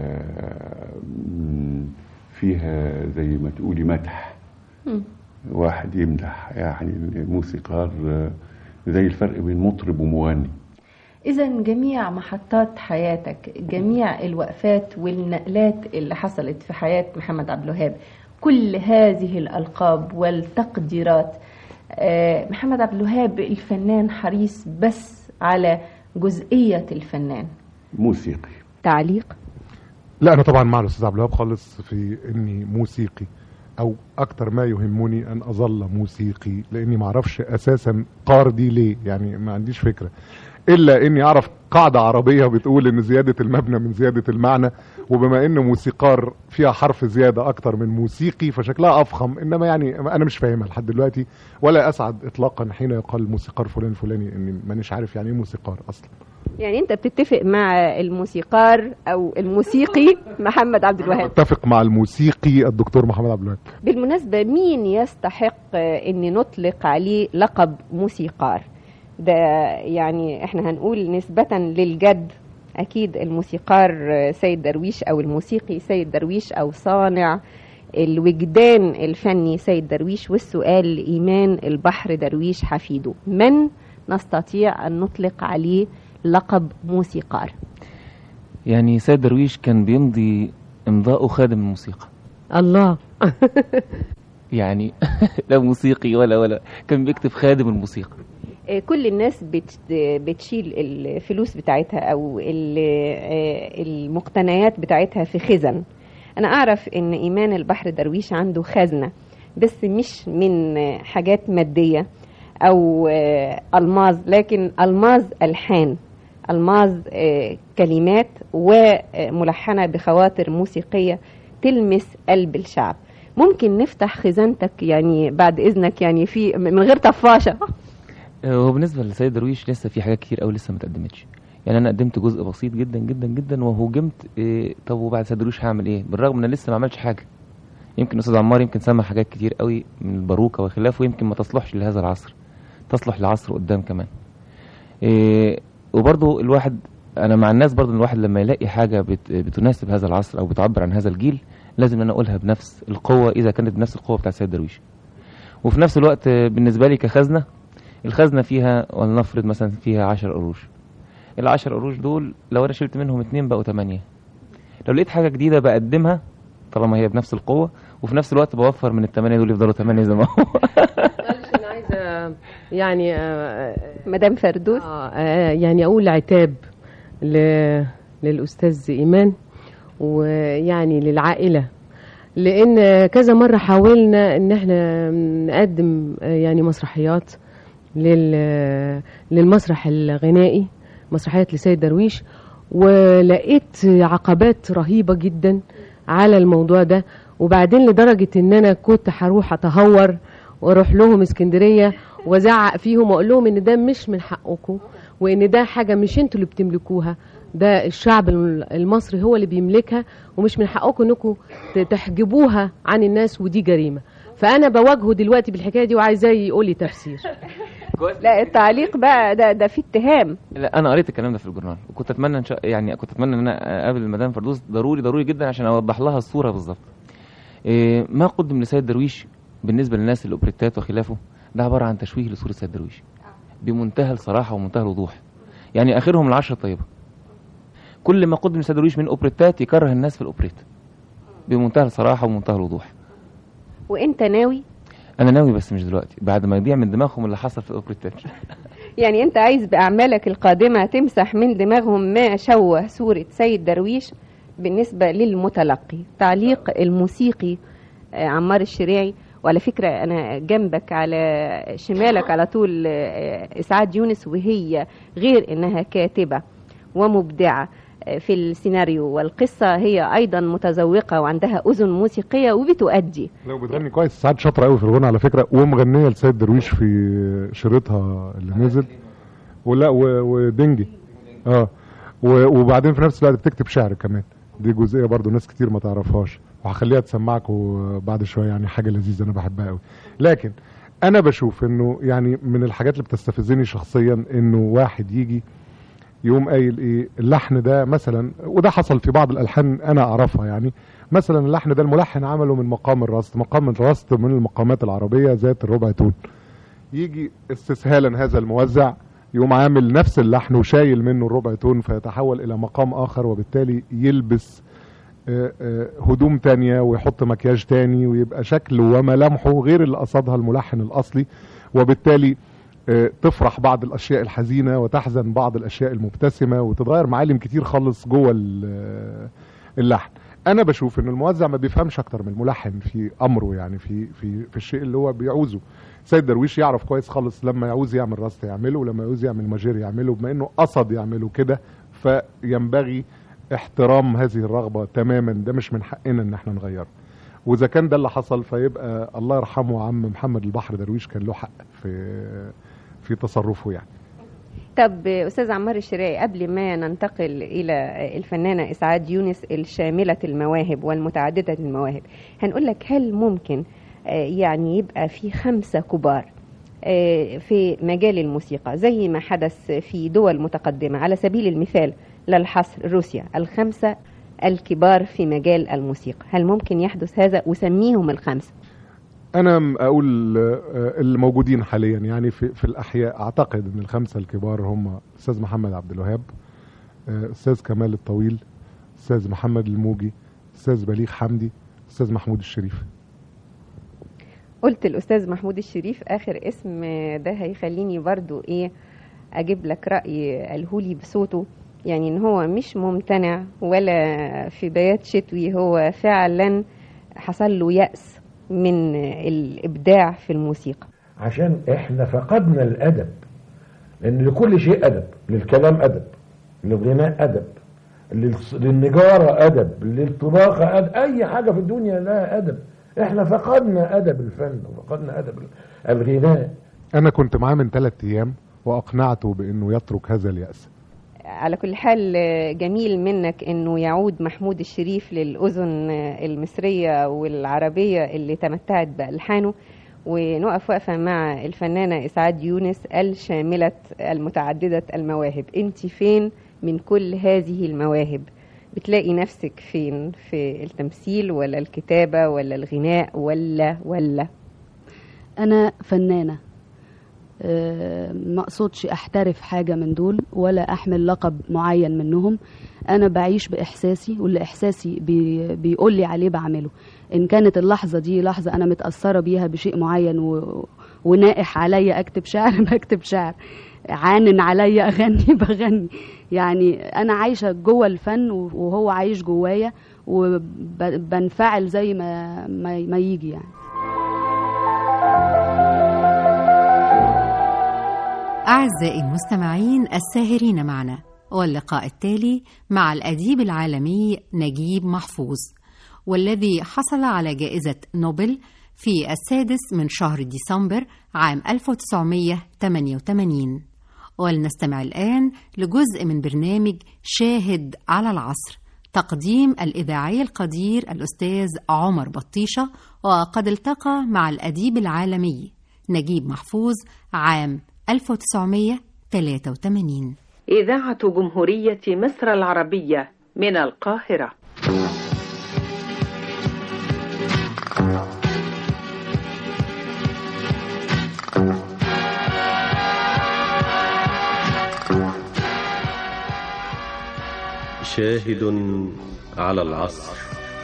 مم، فيها زي ما تقولي مدح واحد يمدح يعني الموسيقار آه، زي الفرق بين مطرب ومغني إذا جميع محطات حياتك جميع الوقفات والنقلات اللي حصلت في حياة محمد عبد الوهاب كل هذه الألقاب والتقديرات آه، محمد عبد الوهاب الفنان حريص بس على جزئية الفنان موسيقي تعليق لا انا طبعا مع الاستاذ عبد الوهاب خالص في اني موسيقي او اكتر ما يهمني ان اظل موسيقي لاني ما اعرفش اساسا قار دي ليه يعني ما عنديش فكره الا اني اعرف قاعده عربيه بتقول ان زياده المبنى من زياده المعنى وبما ان موسيقار فيها حرف زياده اكتر من موسيقي فشكلها افخم انما يعني انا مش فاهمها لحد دلوقتي ولا اسعد اطلاقا حين يقال موسيقار فلان فلاني اني مانيش عارف يعني ايه موسيقار اصلا يعني انت بتتفق مع الموسيقار او الموسيقي محمد عبد الوهاب اتفق مع الموسيقي الدكتور محمد عبد الوهاب بالمناسبة مين يستحق آه، ان نطلق عليه لقب موسيقار ده يعني احنا هنقول نسبة للجد اكيد الموسيقار آه، سيد درويش او الموسيقي سيد درويش او صانع الوجدان الفني سيد درويش والسؤال لإيمان البحر درويش حفيده من نستطيع أن نطلق عليه لقب موسيقار يعني سيد درويش كان بيمضي امضاءه خادم الموسيقى الله يعني لا موسيقي ولا ولا كان بيكتب خادم الموسيقى آه، كل الناس بت- بتشيل الفلوس بتاعتها او ال- آه، المقتنيات بتاعتها في خزن انا اعرف ان ايمان البحر درويش عنده خزنه بس مش من آه، حاجات ماديه او آه، الماظ لكن الماظ الحان الماظ آه، كلمات وملحنه بخواطر موسيقيه تلمس قلب الشعب ممكن نفتح خزانتك يعني بعد اذنك يعني في من غير طفاشه هو بالنسبه لسيد درويش لسه في حاجات كتير قوي لسه ما اتقدمتش يعني انا قدمت جزء بسيط جدا جدا جدا وهجمت إيه طب وبعد سيد درويش هعمل ايه بالرغم ان أنا لسه ما عملتش حاجه يمكن استاذ عمار يمكن سمع حاجات كتير قوي من الباروكه وخلافه يمكن ما تصلحش لهذا العصر تصلح لعصر قدام كمان إيه وبرضه الواحد انا مع الناس برضه إن الواحد لما يلاقي حاجه بت بتناسب هذا العصر او بتعبر عن هذا الجيل لازم ان انا اقولها بنفس القوه اذا كانت بنفس القوه بتاع سيد درويش وفي نفس الوقت آه، بالنسبه لي كخزنه الخزنه فيها ولنفرض مثلا فيها 10 قروش العشر قروش دول لو انا شلت منهم اتنين بقوا تمانية لو لقيت حاجه جديده بقدمها طالما هي بنفس القوه وفي نفس الوقت بوفر من التمانية دول يفضلوا تمانية زي ما هو انا عايزه يعني مدام فردوس آه آه يعني اقول عتاب ل... للاستاذ ايمان ويعني للعائله لان كذا مره حاولنا ان احنا نقدم آه، يعني مسرحيات لل... للمسرح الغنائي مسرحيات لسيد درويش ولقيت عقبات رهيبه جدا على الموضوع ده وبعدين لدرجه ان انا كنت هروح اتهور واروح لهم اسكندريه وازعق فيهم واقول لهم ان ده مش من حقكم وان ده حاجه مش انتوا اللي بتملكوها ده الشعب الم- المصري هو اللي بيملكها ومش من حقكم انكم ت- تحجبوها عن الناس ودي جريمه فانا بواجهه دلوقتي بالحكايه دي وعايزاه يقول لي تفسير لا التعليق بقى ده ده في اتهام لا انا قريت الكلام ده في الجورنال وكنت اتمنى إن شاء يعني كنت اتمنى ان انا اقابل المدام فردوس ضروري ضروري جدا عشان اوضح لها الصوره بالظبط إيه ما قدم لسيد درويش بالنسبه للناس الاوبريتات وخلافه ده عباره عن تشويه لصوره سيد درويش بمنتهى الصراحه ومنتهى الوضوح يعني اخرهم العشره الطيبه كل ما قدم لسيد درويش من اوبريتات يكره الناس في الاوبريت بمنتهى الصراحه ومنتهى الوضوح وانت ناوي انا ناوي بس مش دلوقتي بعد ما يضيع من دماغهم اللي حصل في الاوبريتات يعني انت عايز باعمالك القادمه تمسح من دماغهم ما شوه صوره سيد درويش بالنسبه للمتلقي تعليق الموسيقي آه، عمار الشريعي وعلى فكره انا جنبك على شمالك على طول آه، اسعاد يونس وهي غير انها كاتبه ومبدعه آه، في السيناريو والقصه هي ايضا متذوقه وعندها اذن موسيقيه وبتؤدي لو بتغني كويس ساعات شاطره قوي في الغنى على فكره ومغنيه لسيد درويش في شريطها اللي نزل ولا و- ودنجي اه و- وبعدين في نفس الوقت بتكتب شعر كمان دي جزئيه برضو ناس كتير ما تعرفهاش وهخليها تسمعكم بعد شويه يعني حاجه لذيذه انا بحبها قوي لكن انا بشوف انه يعني من الحاجات اللي بتستفزني شخصيا انه واحد يجي يقوم قايل ايه اللحن ده مثلا وده حصل في بعض الالحان انا اعرفها يعني مثلا اللحن ده الملحن عمله من مقام الرصد مقام الرصد من المقامات العربيه ذات الربع تون يجي استسهالا هذا الموزع يقوم عامل نفس اللحن وشايل منه الربع تون فيتحول الى مقام اخر وبالتالي يلبس آه، آه، هدوم تانية ويحط مكياج تاني ويبقى شكله وملامحه غير اللي قصدها الملحن الاصلي وبالتالي آه، تفرح بعض الاشياء الحزينه وتحزن بعض الاشياء المبتسمه وتتغير معالم كتير خالص جوه ال- اللحن انا بشوف ان الموزع ما بيفهمش اكتر من الملحن في امره يعني في في في الشيء اللي هو بيعوزه سيد درويش يعرف كويس خالص لما يعوز يعمل راست يعمله ولما يعوز يعمل ماجير يعمله بما انه قصد يعمله كده فينبغي احترام هذه الرغبه تماما ده مش من حقنا ان احنا نغيرها واذا كان ده اللي حصل فيبقى الله يرحمه عم محمد البحر درويش كان له حق في في تصرفه يعني طب استاذ عمار الشراعي قبل ما ننتقل الى الفنانه اسعاد يونس الشامله المواهب والمتعدده المواهب هنقول لك هل ممكن آه، يعني يبقى في خمسه كبار آه، في مجال الموسيقى زي ما حدث في دول متقدمه على سبيل المثال للحصر روسيا الخمسه الكبار في مجال الموسيقى هل ممكن يحدث هذا وسميهم الخمسه انا م- اقول آه، الموجودين حاليا يعني في في الاحياء اعتقد ان الخمسه الكبار هم استاذ محمد عبد الوهاب آه، استاذ كمال الطويل استاذ محمد الموجي استاذ بليغ حمدي استاذ محمود الشريف قلت الاستاذ محمود الشريف اخر اسم ده هيخليني برضو ايه اجيب لك راي قالهولي بصوته يعني ان هو مش ممتنع ولا في بيات شتوي هو فعلا حصل له يأس من الابداع في الموسيقى عشان احنا فقدنا الادب لان لكل شيء ادب للكلام ادب للغناء ادب للص- للنجارة ادب للطباخة ادب اي حاجة في الدنيا لها ادب احنا فقدنا ادب الفن وفقدنا ادب الغناء انا كنت معاه من ثلاثة ايام واقنعته بانه يترك هذا اليأس على كل حال آه، جميل منك انه يعود محمود الشريف للاذن آه، المصريه والعربيه اللي تمتعت بالحانه ونقف وقفه مع الفنانه اسعاد يونس الشامله المتعدده المواهب انت فين من كل هذه المواهب بتلاقي نفسك فين في التمثيل ولا الكتابه ولا الغناء ولا ولا انا فنانه آه، ما اقصدش احترف حاجه من دول ولا احمل لقب معين منهم انا بعيش باحساسي واللي احساسي بي بيقول لي عليه بعمله ان كانت اللحظه دي لحظه انا متاثره بيها بشيء معين و... ونائح عليا اكتب شعر بكتب شعر عانن عليا اغني بغني يعني انا عايشه جوه الفن وهو عايش جوايا وبنفعل زي ما ما, ما يجي يعني أعزائي المستمعين الساهرين معنا واللقاء التالي مع الأديب العالمي نجيب محفوظ والذي حصل على جائزة نوبل في السادس من شهر ديسمبر عام 1988 ولنستمع الآن لجزء من برنامج شاهد على العصر تقديم الإذاعي القدير الأستاذ عمر بطيشة وقد التقى مع الأديب العالمي نجيب محفوظ عام 1983 إذاعة جمهورية مصر العربية من القاهرة شاهد على العصر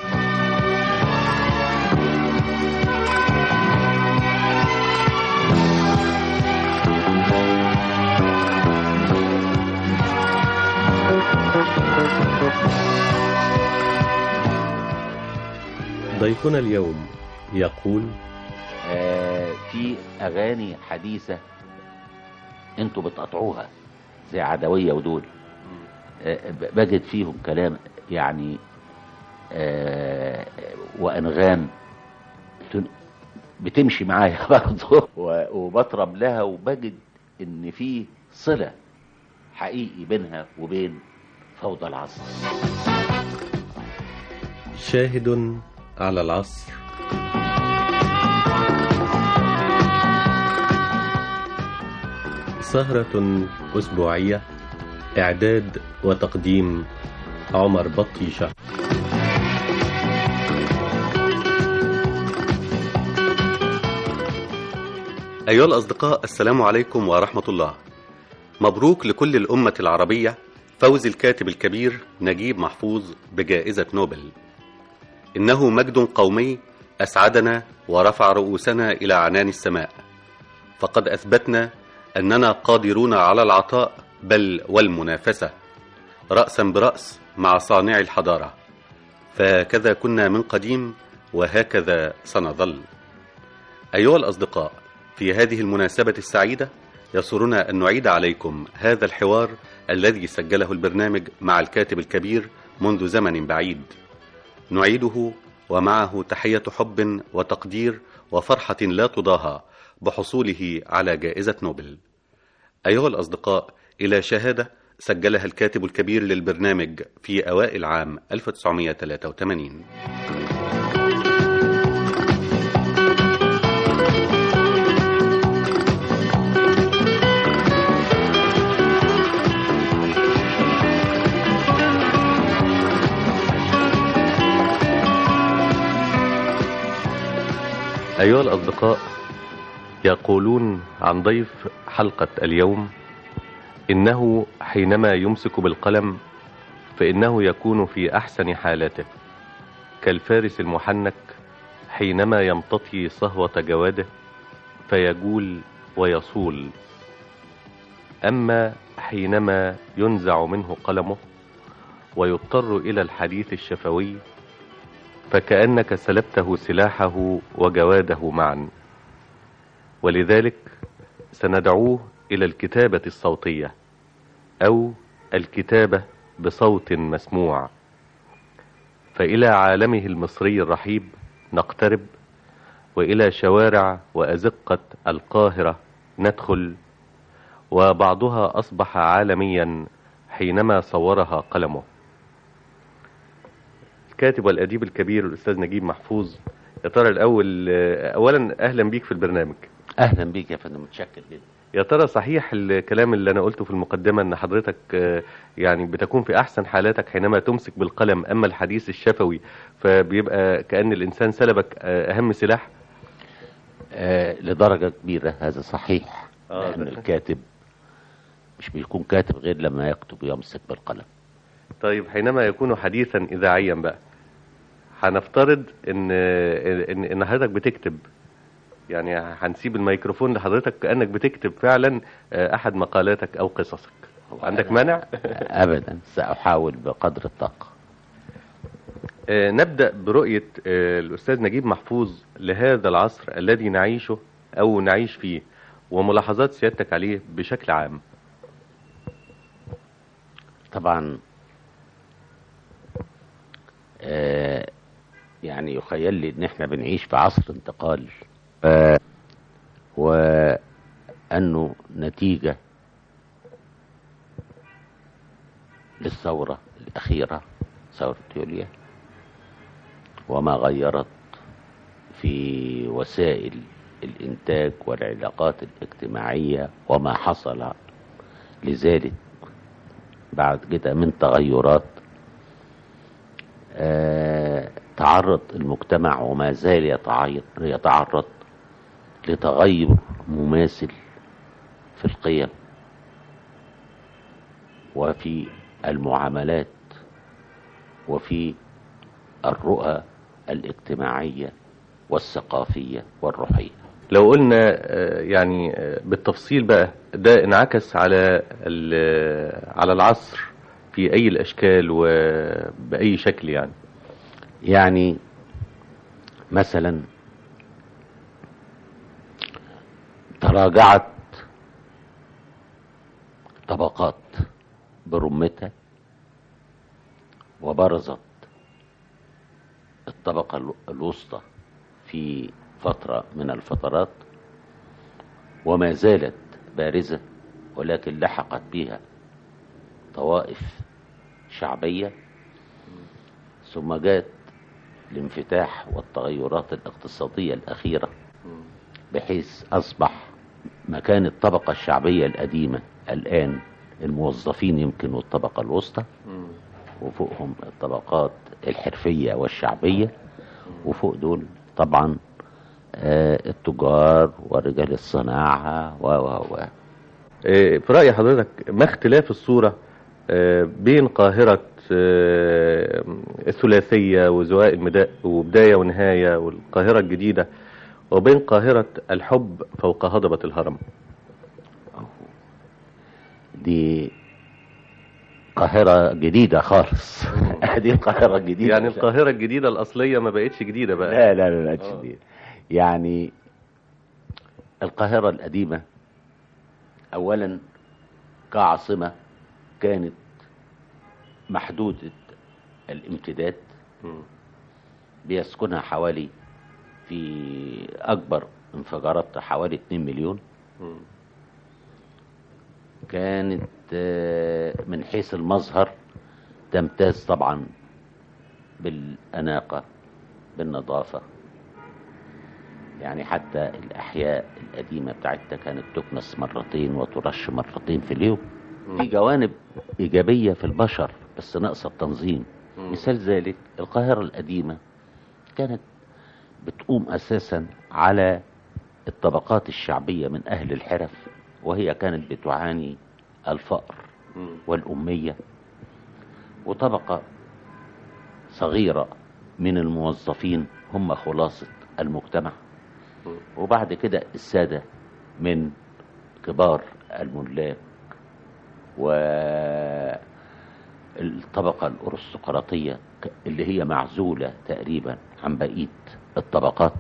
ضيفنا اليوم يقول آه في اغاني حديثه انتوا بتقطعوها زي عدويه ودول آه ب- بجد فيهم كلام يعني آه وانغام تن- بتمشي معايا برضه و- وبطرب لها وبجد ان في صله حقيقي بينها وبين فوضى العصر شاهد على العصر سهرة أسبوعية إعداد وتقديم عمر بطيشة أيها الأصدقاء السلام عليكم ورحمة الله مبروك لكل الأمة العربية فوز الكاتب الكبير نجيب محفوظ بجائزة نوبل إنه مجد قومي أسعدنا ورفع رؤوسنا إلى عنان السماء فقد أثبتنا أننا قادرون على العطاء بل والمنافسة رأسا برأس مع صانع الحضارة فهكذا كنا من قديم وهكذا سنظل أيها الأصدقاء في هذه المناسبة السعيدة يسرنا أن نعيد عليكم هذا الحوار الذي سجله البرنامج مع الكاتب الكبير منذ زمن بعيد نعيده ومعه تحية حب وتقدير وفرحة لا تضاهى بحصوله على جائزة نوبل أيها الأصدقاء إلى شهادة سجلها الكاتب الكبير للبرنامج في أوائل عام 1983 أيها الأصدقاء يقولون عن ضيف حلقة اليوم إنه حينما يمسك بالقلم فإنه يكون في أحسن حالاته كالفارس المحنك حينما يمتطي صهوة جواده فيجول ويصول أما حينما ينزع منه قلمه ويضطر إلى الحديث الشفوي فكأنك سلبته سلاحه وجواده معا ولذلك سندعوه إلى الكتابة الصوتية أو الكتابة بصوت مسموع فإلى عالمه المصري الرحيب نقترب وإلى شوارع وأزقة القاهرة ندخل وبعضها أصبح عالميا حينما صورها قلمه الكاتب والأديب الكبير الأستاذ نجيب محفوظ يا ترى الأول أولا أهلا بيك في البرنامج اهلا بيك يا فندم متشكر جدا يا ترى صحيح الكلام اللي أنا قلته في المقدمة أن حضرتك آه، يعني بتكون في أحسن حالاتك حينما تمسك بالقلم أما الحديث الشفوي فبيبقى كأن الإنسان سلبك آه، أهم سلاح آه لدرجه كبيره هذا صحيح آه، لان ده- الكاتب مش بيكون كاتب غير لما يكتب ويمسك بالقلم طيب حينما يكون حديثا إذاعيا بقى هنفترض إن إن إن حضرتك بتكتب يعني هنسيب الميكروفون لحضرتك كأنك بتكتب فعلا آه، أحد مقالاتك أو قصصك عندك مانع؟ ابدا ساحاول بقدر الطاقه آه، نبدأ برؤية آه، الأستاذ نجيب محفوظ لهذا العصر الذي نعيشه أو نعيش فيه وملاحظات سيادتك عليه بشكل عام طبعا آه يعني يخيل لي ان احنا بنعيش في عصر انتقال آه وانه نتيجة للثورة الاخيرة ثورة يوليو وما غيرت في وسائل الانتاج والعلاقات الاجتماعية وما حصل لذلك بعد كده من تغيرات آه، تعرض المجتمع وما زال يتعيط- يتعرض لتغير مماثل في القيم وفي المعاملات وفي الرؤى الاجتماعية والثقافية والروحية لو قلنا آه، يعني آه، بالتفصيل بقى ده انعكس على ال- على العصر في أي الأشكال وبأي شكل يعني يعني مثلا تراجعت طبقات برمتها وبرزت الطبقة الو- الوسطى في فترة من الفترات وما زالت بارزة ولكن لحقت بها طوائف شعبية ثم جاءت الانفتاح والتغيرات الاقتصادية الأخيرة بحيث أصبح مكان الطبقة الشعبية القديمة الآن الموظفين يمكن والطبقة الوسطى وفوقهم الطبقات الحرفية والشعبية وفوق دول طبعا آه، التجار ورجال الصناعة و و و آه، في رأي حضرتك ما اختلاف الصورة آه، بين قاهرة آه، الثلاثية وزواء المداء وبداية ونهاية والقاهرة الجديدة وبين قاهرة الحب فوق هضبة الهرم دي قاهرة جديدة خالص دي القاهرة الجديدة يعني القاهرة الجديدة الأصلية ما بقتش جديدة بقى لا لا لا لا جديدة يعني القاهرة القديمة أولا كعاصمة كانت محدودة الامتداد بيسكنها حوالي في أكبر انفجارات حوالي 2 مليون كانت آه، من حيث المظهر تمتاز طبعا بالأناقة بالنظافة يعني حتى الأحياء القديمة بتاعتها كانت تكنس مرتين وترش مرتين في اليوم في جوانب إيجابية في البشر بس ناقصة التنظيم مثال ذلك القاهرة القديمة كانت بتقوم أساسا على الطبقات الشعبية من أهل الحرف وهي كانت بتعاني الفقر والأمية وطبقة صغيرة من الموظفين هم خلاصة المجتمع وبعد كده السادة من كبار الملاك والطبقة الأرستقراطية ك- اللي هي معزولة تقريبا عن بقية الطبقات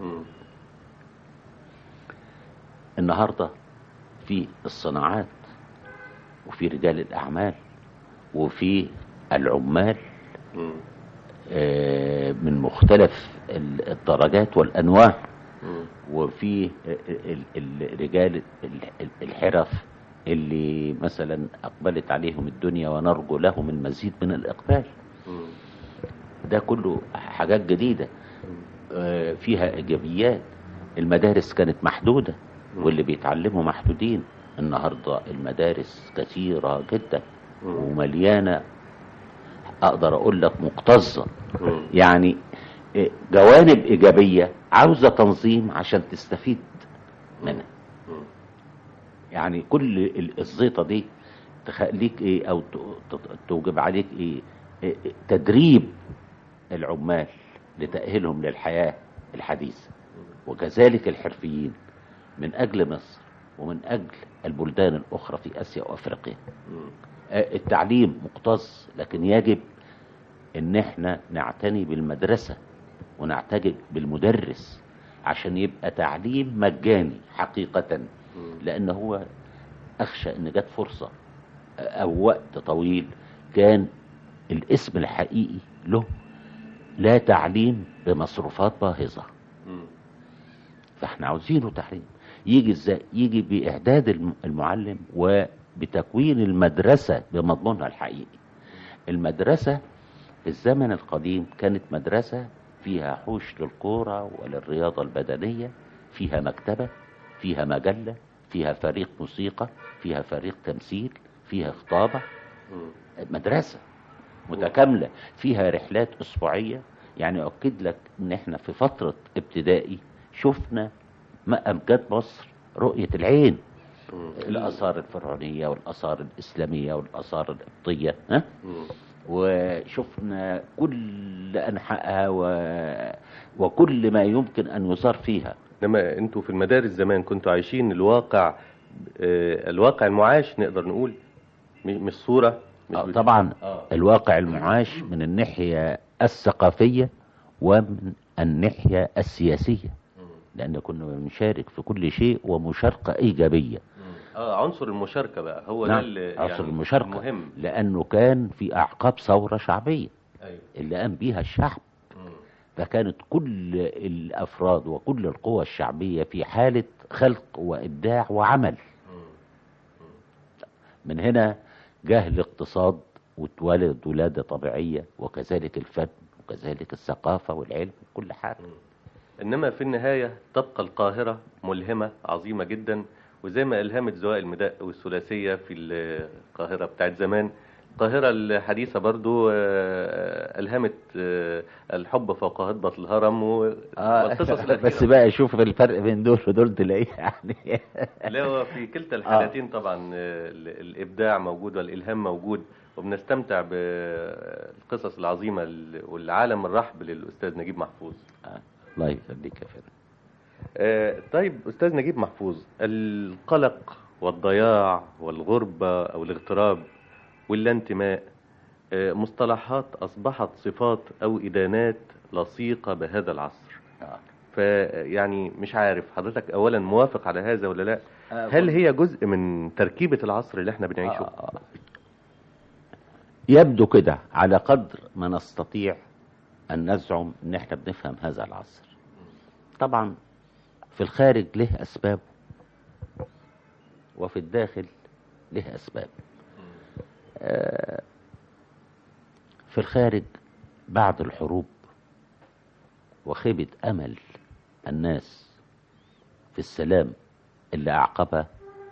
النهاردة في الصناعات وفي رجال الأعمال وفي العمال آه، من مختلف ال- الدرجات والأنواع وفي ال- ال- الرجال ال- الحرف اللي مثلا أقبلت عليهم الدنيا ونرجو لهم المزيد من الإقبال ده كله حاجات جديدة آه، فيها إيجابيات المدارس كانت محدودة واللي بيتعلموا محدودين النهاردة المدارس كثيرة جدا ومليانة أقدر أقول لك مكتظة يعني آه، جوانب إيجابية عاوزة تنظيم عشان تستفيد منها يعني كل ال- الزيطة دي تخليك ايه او ت- ت- توجب عليك ايه إيه، إيه، تدريب العمال لتأهيلهم للحياة الحديثة وكذلك الحرفيين من أجل مصر ومن أجل البلدان الأخرى في آسيا وأفريقيا آه، التعليم مقتص لكن يجب ان احنا نعتني بالمدرسة ونعتني بالمدرس عشان يبقى تعليم مجاني حقيقة لان هو اخشى ان جت فرصة او وقت طويل كان الاسم الحقيقي له لا تعليم بمصروفات باهظة فاحنا عاوزينه تعليم يجي ازاي يجي باعداد الم- المعلم وبتكوين المدرسة بمضمونها الحقيقي المدرسة في الزمن القديم كانت مدرسة فيها حوش للكورة وللرياضة البدنية فيها مكتبة فيها مجلة فيها فريق موسيقى فيها فريق تمثيل فيها خطابة مدرسة متكاملة فيها رحلات أسبوعية يعني أؤكد لك إن إحنا في فترة ابتدائي شفنا ما أمجاد مصر رؤية العين الآثار الفرعونية والآثار الإسلامية والآثار القبطية ها؟ وشفنا كل أنحائها و... وكل ما يمكن أن يزار فيها انما انتوا في المدارس زمان كنتوا عايشين الواقع آه، الواقع المعاش نقدر نقول م- مش صورة مش آه، بت- طبعا آه. الواقع المعاش من الناحية الثقافية ومن الناحية السياسية لأن كنا بنشارك في كل شيء ومشاركة إيجابية اه عنصر المشاركة بقى هو ده نعم اللي عنصر يعني المشاركة مهم لأنه كان في أعقاب ثورة شعبية أيوة. اللي قام بيها الشعب فكانت كل الأفراد وكل القوى الشعبية في حالة خلق وإبداع وعمل من هنا جه الاقتصاد واتولد ولادة طبيعية وكذلك الفن وكذلك الثقافة والعلم وكل حاجة انما في النهاية تبقى القاهرة ملهمة عظيمة جدا وزي ما الهمت زوايا المداء والثلاثية في القاهرة بتاعت زمان القاهرة الحديثة برضو آه، ألهمت آه، الحب فوق هضبة الهرم و- والقصص بس الأخيرة بقى شوف الفرق بين دول ودول تلاقيه يعني لا هو في كلتا الحالتين طبعا آه، ال- الإبداع موجود والإلهام موجود وبنستمتع بالقصص العظيمة ال- والعالم الرحب للأستاذ نجيب محفوظ الله يخليك يا فندم آه، طيب أستاذ نجيب محفوظ القلق والضياع والغربة أو الاغتراب واللانتماء آه، مصطلحات أصبحت صفات أو إدانات لصيقة بهذا العصر فيعني مش عارف حضرتك أولا موافق على هذا ولا لا آه، هل بص- هي جزء من تركيبة العصر اللي احنا بنعيشه يبدو كده على قدر ما نستطيع أن نزعم أن احنا بنفهم هذا العصر طبعا في الخارج له أسباب وفي الداخل له أسباب آه، في الخارج بعد الحروب وخيبة أمل الناس في السلام اللي أعقبها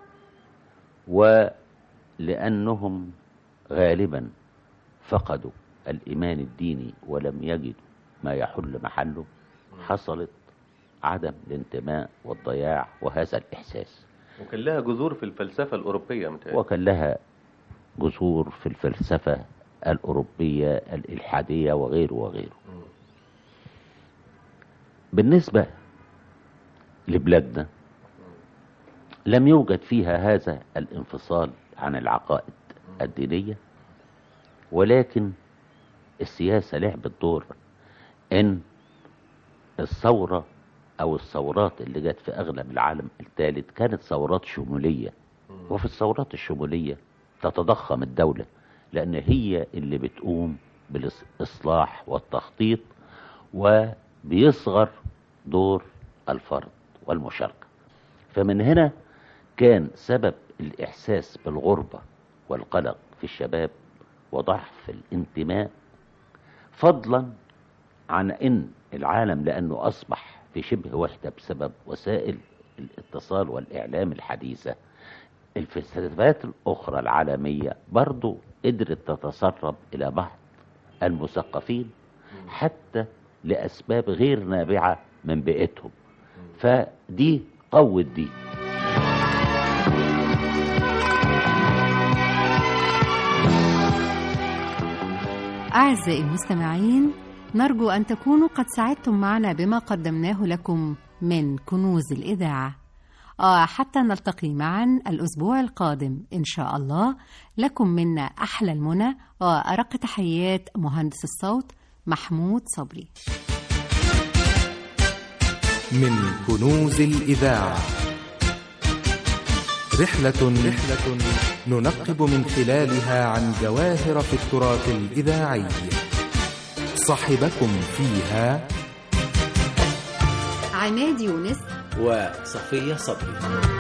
ولأنهم غالبا فقدوا الإيمان الديني ولم يجدوا ما يحل محله حصلت عدم الانتماء والضياع وهذا الإحساس وكان لها جذور في الفلسفة الأوروبية متهيألي وكان لها جذور في الفلسفة الأوروبية الإلحادية وغيره وغيره بالنسبة لبلادنا لم يوجد فيها هذا الانفصال عن العقائد الدينية ولكن السياسة لعبت دور ان الثورة او الثورات اللي جت في اغلب العالم الثالث كانت ثورات شمولية وفي الثورات الشمولية تتضخم الدولة لان هي اللي بتقوم بالاصلاح والتخطيط وبيصغر دور الفرد والمشاركة فمن هنا كان سبب الإحساس بالغربة والقلق في الشباب وضعف الانتماء فضلا عن ان العالم لانه اصبح في شبه وحده بسبب وسائل الاتصال والاعلام الحديثه الفلسفات الاخرى العالميه برضو قدرت تتسرب الى بعض المثقفين حتى لاسباب غير نابعه من بيئتهم فدي قوت دي أعزائي المستمعين نرجو أن تكونوا قد سعدتم معنا بما قدمناه لكم من كنوز الإذاعة آه حتى نلتقي معا الأسبوع القادم إن شاء الله لكم منا أحلى المنى وأرق تحيات مهندس الصوت محمود صبري من كنوز الإذاعة رحلة رحلة ننقب من خلالها عن جواهر في التراث الإذاعي صاحبكم فيها عماد يونس وصفية صبري